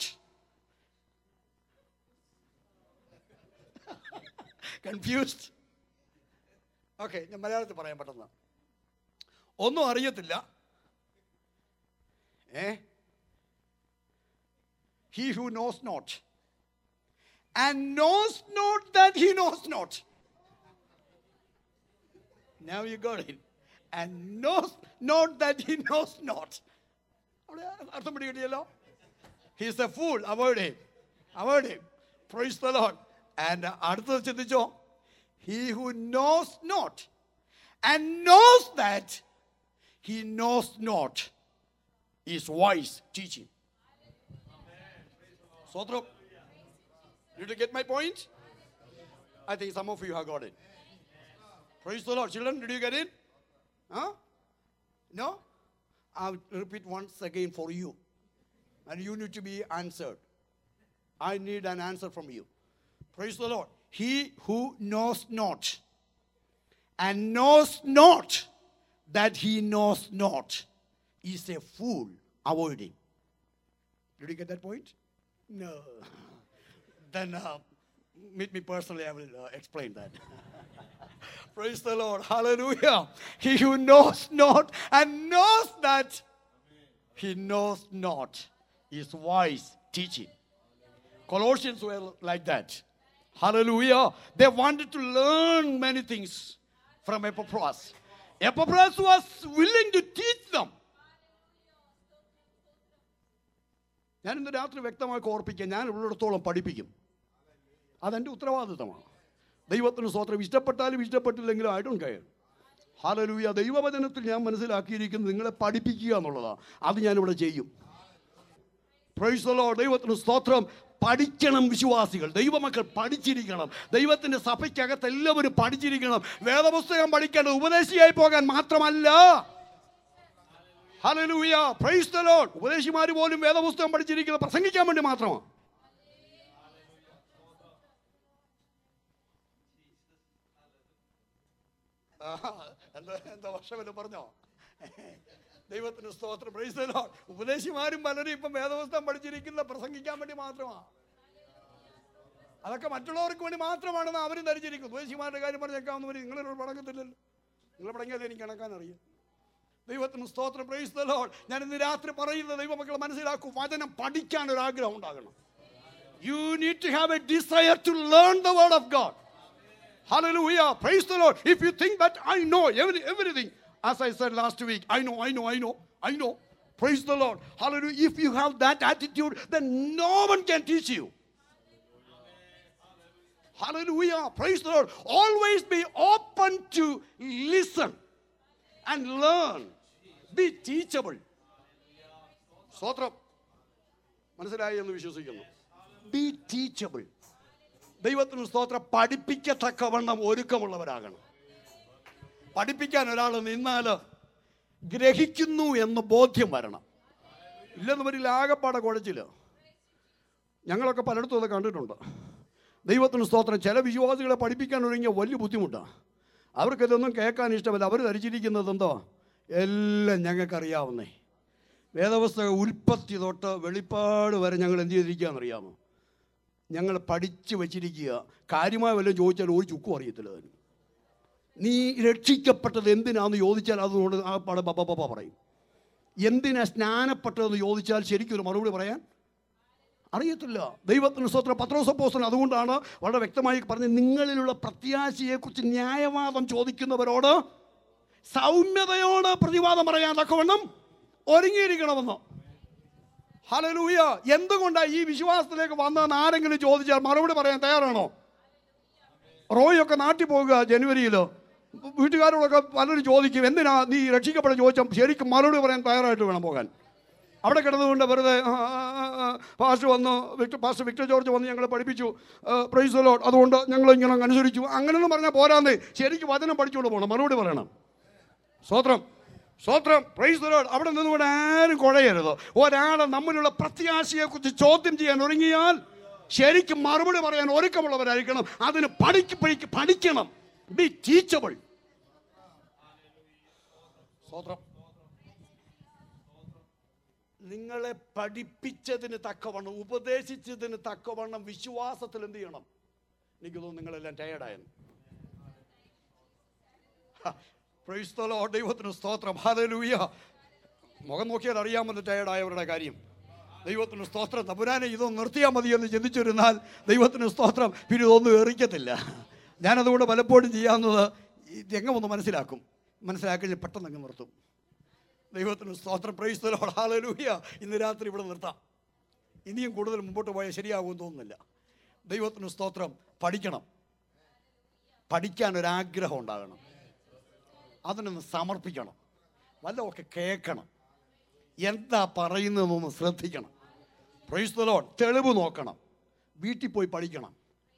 Confused? Okay ഞാൻ മലയാളത്തിൽ പറയാൻ പെട്ടെന്ന് ഒന്നും അറിയത്തില്ല Eh? He who knows not, and knows not that he knows not. Now you got it. And knows not that he knows not. അവിടെ അർത്ഥം പിടികിട്ടിയല്ലോ he's a fool avoid him avoid him praise the lord and അടുത്തത് ചിന്തിച്ചോ he who knows not and knows that he knows not is wise teaching. Sotram, did you get my point? I think some of you have got it. Praise the Lord. Children, did you get it? Huh? No? I'll repeat once again for you. And you need to be answered. I need an answer from you. Praise the Lord. He who knows not and knows not that he knows not is a fool avoiding. Did you get that point? No. then uh, meet me personally, I will uh, explain that. Praise the Lord. Hallelujah. He who knows not and knows that he knows not is wise teaching. Colossians were like that. Hallelujah. They wanted to learn many things from Epaphras. Epaphras was willing to teach them. ഞാൻ ഇന്ന് രാത്രി വ്യക്തമായി ഓർപ്പിക്കാം ഞാൻ ഉള്ളിടത്തോളം പഠിപ്പിക്കും അതെൻ്റെ ഉത്തരവാദിത്തമാണ് ദൈവത്തിന് സ്വത്രം ഇഷ്ടപ്പെട്ടാലും ഇഷ്ടപ്പെട്ടില്ലെങ്കിലും ഐ ഡോണ്ട് കെയർ ഹാലലൂയ ദൈവവചനത്തിൽ ഞാൻ മനസ്സിലാക്കിയിരിക്കുന്നത് നിങ്ങളെ പഠിപ്പിക്കുക എന്നുള്ളതാണ് അത് ഞാനിവിടെ ചെയ്യും പ്രൈസലോ ദൈവത്തിന് സ്തോത്രം പഠിക്കണം വിശ്വാസികൾ ദൈവമക്കൾ പഠിച്ചിരിക്കണം ദൈവത്തിൻ്റെ സഭയ്ക്കകത്ത് എല്ലാവരും പഠിച്ചിരിക്കണം വേദപുസ്തകം പഠിക്കേണ്ടത് ഉപദേശിയായി പോകാൻ മാത്രമല്ല ഹല്ലേലൂയ പ്രൈസ് ദ ലോർഡ് ഉപദേശിമാർ പോലും വേദപുസ്തകം പഠിച്ചിരിക്കുന്നത് പ്രസംഗിക്കാൻ വേണ്ടി മാത്രമാണ് ആഹാ, എന്താ എന്താ വർഷമല്ലോ പറഞ്ഞോ ദൈവത്തിന് സ്തോത്രം പ്രൈസ് ദ ലോർഡ് ഉപദേശിമാരും പലരും ഇപ്പം വേദപുസ്തകം പഠിച്ചിരിക്കുന്ന പ്രസംഗിക്കാൻ വേണ്ടി മാത്രമാണ് അതൊക്കെ മറ്റുള്ളവർക്ക് വേണ്ടി മാത്രമാണെന്ന് അവരും ധരിച്ചിരിക്കും ഉപദേശിമാരുടെ കാര്യം പറഞ്ഞേക്കാവുന്നവർ നിങ്ങളോട് പടക്കത്തില്ലല്ലോ നിങ്ങൾ പടങ്ങിയാലേ എനിക്ക് കണക്കാൻ അറിയാം ദൈവത്തിന് സ്തോത്രം പ്രൈസ് ദ ലോർഡ് ഞാൻ ഇന്ന് രാത്രി പറയുന്ന ദൈവമക്കളെ മനസ്സിലാക്കും വചനം പഠിക്കാൻ ഒരു ആഗ്രഹം ഉണ്ടാകണം you need to have a desire to learn the word of God Hallelujah. Praise the Lord. If you think that I know every, everything, as I said last week, I know, I know, I know, I know. Praise the Lord. Hallelujah. If you have that attitude, then no one can teach you. Hallelujah. Praise the Lord. Always be open to listen and learn. Be teachable. സ്തോത്രം മനസ്സിലായി എന്ന് വിശ്വസിക്കുന്നു B teachable ദൈവത്തിന് സ്തോത്രം പഠിപ്പിക്കത്തക്കവണ്ണം ഒരുക്കമുള്ളവരാകണം പഠിപ്പിക്കാൻ ഒരാൾ നിന്നാൽ ഗ്രഹിക്കുന്നു എന്ന് ബോധ്യം വരണം ഇല്ലെന്ന് വരില്ല ആകെപ്പാടെ കുഴച്ചില്ല ഞങ്ങളൊക്കെ പലയിടത്തും അത് കണ്ടിട്ടുണ്ട് ദൈവത്തിന് സ്തോത്രം ചില വിശ്വാസികളെ പഠിപ്പിക്കാൻ ഒരുങ്ങിയ വലിയ ബുദ്ധിമുട്ടാണ് അവർക്കിതൊന്നും കേൾക്കാൻ ഇഷ്ടമല്ല അവർ ധരിച്ചിരിക്കുന്നത് എന്തോ എല്ലാം ഞങ്ങൾക്കറിയാവുന്നേ വേദപുസ്തക ഉൽപ്പത്തി തൊട്ട് വെളിപ്പാട് വരെ ഞങ്ങൾ എന്ത് ചെയ്തിരിക്കുകയെന്നറിയാമോ ഞങ്ങൾ പഠിച്ചു വച്ചിരിക്കുക കാര്യമായ വല്ലതും ചോദിച്ചാൽ ഒരു ചുക്കും അറിയത്തില്ല അതിന് നീ രക്ഷിക്കപ്പെട്ടത് എന്തിനാന്ന് ചോദിച്ചാൽ അതുകൊണ്ട് ആ പട പപ്പ പപ്പ പറയും എന്തിനാ സ്നാനപ്പെട്ടതെന്ന് ചോദിച്ചാൽ ശരിക്കും ഒരു മറുപടി പറയാൻ അറിയത്തില്ല ദൈവത്തിന് സ്വത്ര പത്രോസപ്പോസൻ അതുകൊണ്ടാണ് വളരെ വ്യക്തമായി പറഞ്ഞത് നിങ്ങളിലുള്ള പ്രത്യാശയെക്കുറിച്ച് ന്യായവാദം ചോദിക്കുന്നവരോട് സൗമ്യതയോട് പ്രതിവാദം പറയാൻ തക്കവണ്ണം ഒരുങ്ങിയിരിക്കണമെന്ന് ഹലലൂയ എന്തുകൊണ്ടാണ് ഈ വിശ്വാസത്തിലേക്ക് വന്നതെന്ന് ആരെങ്കിലും ചോദിച്ചാൽ മറുപടി പറയാൻ തയ്യാറാണോ റോയൊക്കെ നാട്ടിൽ പോകുക ജനുവരിയിൽ വീട്ടുകാരോടൊക്കെ പലരും ചോദിക്കും എന്തിനാ നീ രക്ഷിക്കപ്പെടാൻ ചോദിച്ചാൽ ശരിക്കും മറുപടി പറയാൻ തയ്യാറായിട്ട് വേണം പോകാൻ അവിടെ കിടന്നുകൊണ്ട് വെറുതെ പാസ്റ്റർ വന്നു വിക്ടർ പാസ്റ്റർ വിക്ടർ ജോർജ് വന്ന് ഞങ്ങളെ പഠിപ്പിച്ചു പ്രൈസ് ലോഡ് അതുകൊണ്ട് ഞങ്ങൾ ഇങ്ങനെ അങ്ങ് അനുസരിച്ചു അങ്ങനെയൊന്നും പറഞ്ഞാൽ പോരാന്നേ ശരിക്കും വചനം പഠിച്ചുകൊണ്ട് പോകണം മറുപടി പറയണം സ്വത്രം സ്വത്രം പ്രൈസ് ലോഡ് അവിടെ നിന്നുകൊണ്ട് ആരും കുഴയരുത് ഒരാളെ നമ്മളിലുള്ള പ്രത്യാശയെക്കുറിച്ച് ചോദ്യം ചെയ്യാൻ ഒരുങ്ങിയാൽ ശരിക്കും മറുപടി പറയാൻ ഒരുക്കമുള്ളവരായിരിക്കണം അതിന് പഠിക്ക് പഠിക്ക് പഠിക്കണം ബി ടീച്ചബിൾ സ്വത്രം നിങ്ങളെ പഠിപ്പിച്ചതിന് തക്കവണ്ണം ഉപദേശിച്ചതിന് തക്കവണ്ണം വിശ്വാസത്തിൽ എന്ത് ചെയ്യണം എനിക്ക് തോന്നുന്നു നിങ്ങളെല്ലാം ടയേർഡായെന്ന് പ്രൈസ് ദ ലോർഡ് ദൈവത്തിന് സ്തോത്രം ഹല്ലേലൂയ മുഖം നോക്കിയാൽ അറിയാമല്ലോ ടയേർഡായവരുടെ കാര്യം ദൈവത്തിന് സ്തോത്രം തമ്പുരാനെ ഇതൊന്ന് നിർത്തിയാൽ മതി എന്ന് ചിന്തിച്ചിരുന്നാൽ ദൈവത്തിന് സ്തോത്രം പിന്നെ ഇതൊന്നും എറിക്കത്തില്ല ഞാനതുകൊണ്ട് പലപ്പോഴും ചെയ്യാവുന്നത് ഈ രംഗം ഒന്ന് മനസ്സിലാക്കും മനസ്സിലാക്കി പെട്ടെന്ന് അങ്ങ് നിർത്തും ദൈവത്തിന് സ്തോത്രം പ്രൈസ് ദ ലോർഡ് ഹല്ലേലൂയ ഇന്ന് രാത്രി ഇവിടെ നിർത്താം ഇനിയും കൂടുതൽ മുമ്പോട്ട് പോയാൽ ശരിയാകുമെന്ന് തോന്നുന്നില്ല ദൈവത്തിന് സ്തോത്രം പഠിക്കണം പഠിക്കാൻ ഒരാഗ്രഹം ഉണ്ടാകണം അതിനൊന്ന് സമർപ്പിക്കണം വല്ലതൊക്കെ കേൾക്കണം എന്താ പറയുന്നതെന്നൊന്ന് ശ്രദ്ധിക്കണം പ്രൈസ് ലോഡ് തെളിവ് നോക്കണം വീട്ടിൽ പോയി പഠിക്കണം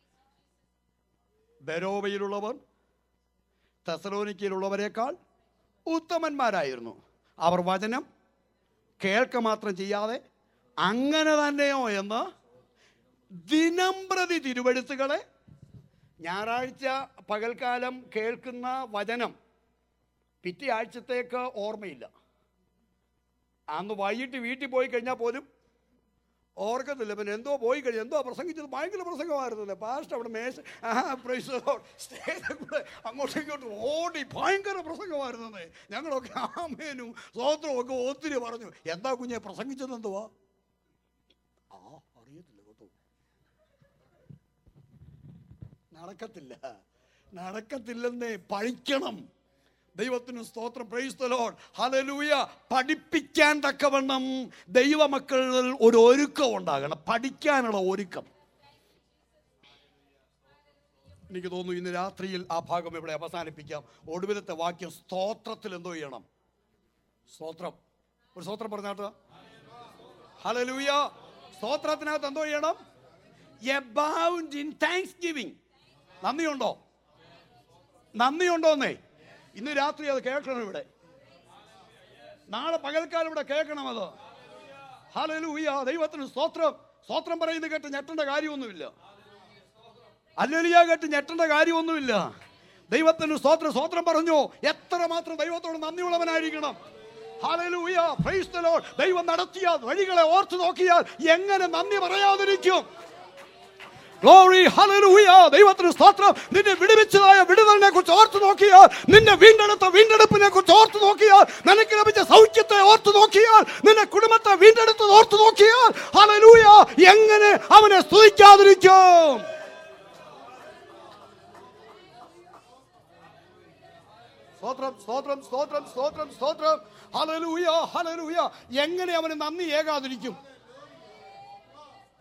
ബരോവയിലുള്ളവർ തെസലോനിക്കയിലുള്ളവരെക്കാൾ ഉത്തമന്മാരായിരുന്നു അവർ വചനം കേൾക്ക മാത്രം ചെയ്യാതെ അങ്ങനെ തന്നെയോ എന്ന് ദിനംപ്രതി തിരുവഴുത്തുകളെ ഞായറാഴ്ച പകൽക്കാലം കേൾക്കുന്ന വചനം പിറ്റേ ആഴ്ചത്തേക്ക് ഓർമ്മയില്ല അന്ന് വൈകിട്ട് വീട്ടിൽ പോയി കഴിഞ്ഞാൽ പോലും ഓർക്കത്തില്ല പിന്നെ എന്തോ പോയി കഴിഞ്ഞാൽ എന്തോ പ്രസംഗിച്ചത് ഭയങ്കര പ്രസംഗമായിരുന്നല്ലേ പാസ്റ്റ് അവിടെ മേശ സ്റ്റേജിൽ കൂടെ അങ്ങോട്ടും ഇങ്ങോട്ടും ഓടി ഭയങ്കര പ്രസംഗമായിരുന്നേ ഞങ്ങളൊക്കെ ആമേനും സ്വോത്രവും ഒക്കെ ഒത്തിരി പറഞ്ഞു എന്താ കുഞ്ഞെ പ്രസംഗിച്ചത് എന്തുവാ ആ അറിയത്തില്ല കേട്ടോ നടക്കത്തില്ല നടക്കത്തില്ലെന്നേ പഠിക്കണം ദൈവത്തിന് സ്തോത്രം പ്രൈസ് ലോഡ് ഹലലൂയ പഠിപ്പിക്കാൻ തക്കവണ്ണം ദൈവമക്കളിൽ ഒരു ഒരുക്കം ഉണ്ടാകണം പഠിക്കാനുള്ള ഒരുക്കം എനിക്ക് തോന്നുന്നു ഇന്ന് രാത്രിയിൽ ആ ഭാഗം ഇവിടെ അവസാനിപ്പിക്കാം ഒടുവിലത്തെ വാക്യം സ്തോത്രത്തിൽ എന്തോ ചെയ്യണം സ്തോത്രം ഒരു സ്തോത്രം പറഞ്ഞാട്ട് ഹലലൂയ സ്തോത്രത്തിനകത്ത് എന്തോ ചെയ്യണം എബൗണ്ട് ഇൻ താങ്ക്സ് ഗിവിംഗ് നന്ദിയുണ്ടോ നന്ദിയുണ്ടോന്നേ ഇന്ന് രാത്രി അത് കേൾക്കണം ഇവിടെ നാളെ പകൽക്കാലം ഇവിടെ കേൾക്കണം അത് ഹലലൂയ ദൈവത്തിന് സ്തോത്രം സ്തോത്രം പറയുന്നത് കേട്ട് ഞെട്ടേണ്ട കാര്യമൊന്നുമില്ല അല്ലലിയ കേട്ട് ഞെട്ടേണ്ട കാര്യമൊന്നുമില്ല ദൈവത്തിന് സ്തോത്രം സ്തോത്രം പറഞ്ഞു എത്ര മാത്രം ദൈവത്തോട് നന്ദിയുള്ളവനായിരിക്കണം ഹല്ലേലൂയ പ്രൈസ് ദി ലോർഡ് ദൈവം നടത്തിയ വഴികളെ ഓർത്തു നോക്കിയാൽ എങ്ങനെ നന്ദി പറയാതിരിക്കും ഗ്ലോറി ഹല്ലേലൂയ ദൈവത്തിന് സ്തോത്രം നിന്നെ വിടുവിച്ചതായ വിടുതലിനെ കുറിച്ച് ഓർത്തു നോക്കിയാൽ നിന്നെ വീണ്ടെടുത്ത വീണ്ടെടുപ്പിനെ കുറിച്ച് ഓർത്തു നോക്കിയാൽ നിനക്ക് ലഭിച്ച സൗഖ്യത്തെ ഓർത്തു നോക്കിയാൽ നിന്റെ കുടുംബത്തെ വീണ്ടെടുത്തത് ഓർത്തു നോക്കിയാൽ ഹല്ലേലൂയ എങ്ങനെ അവനെ സ്തുതിക്കാതിരിക്കും സ്തോത്രം സ്തോത്രം സ്തോത്രം സ്തോത്രം സ്തോത്രം ഹലലൂയ ഹലലൂയ എങ്ങനെ അവന് നന്ദി ഏകാതിരിക്കും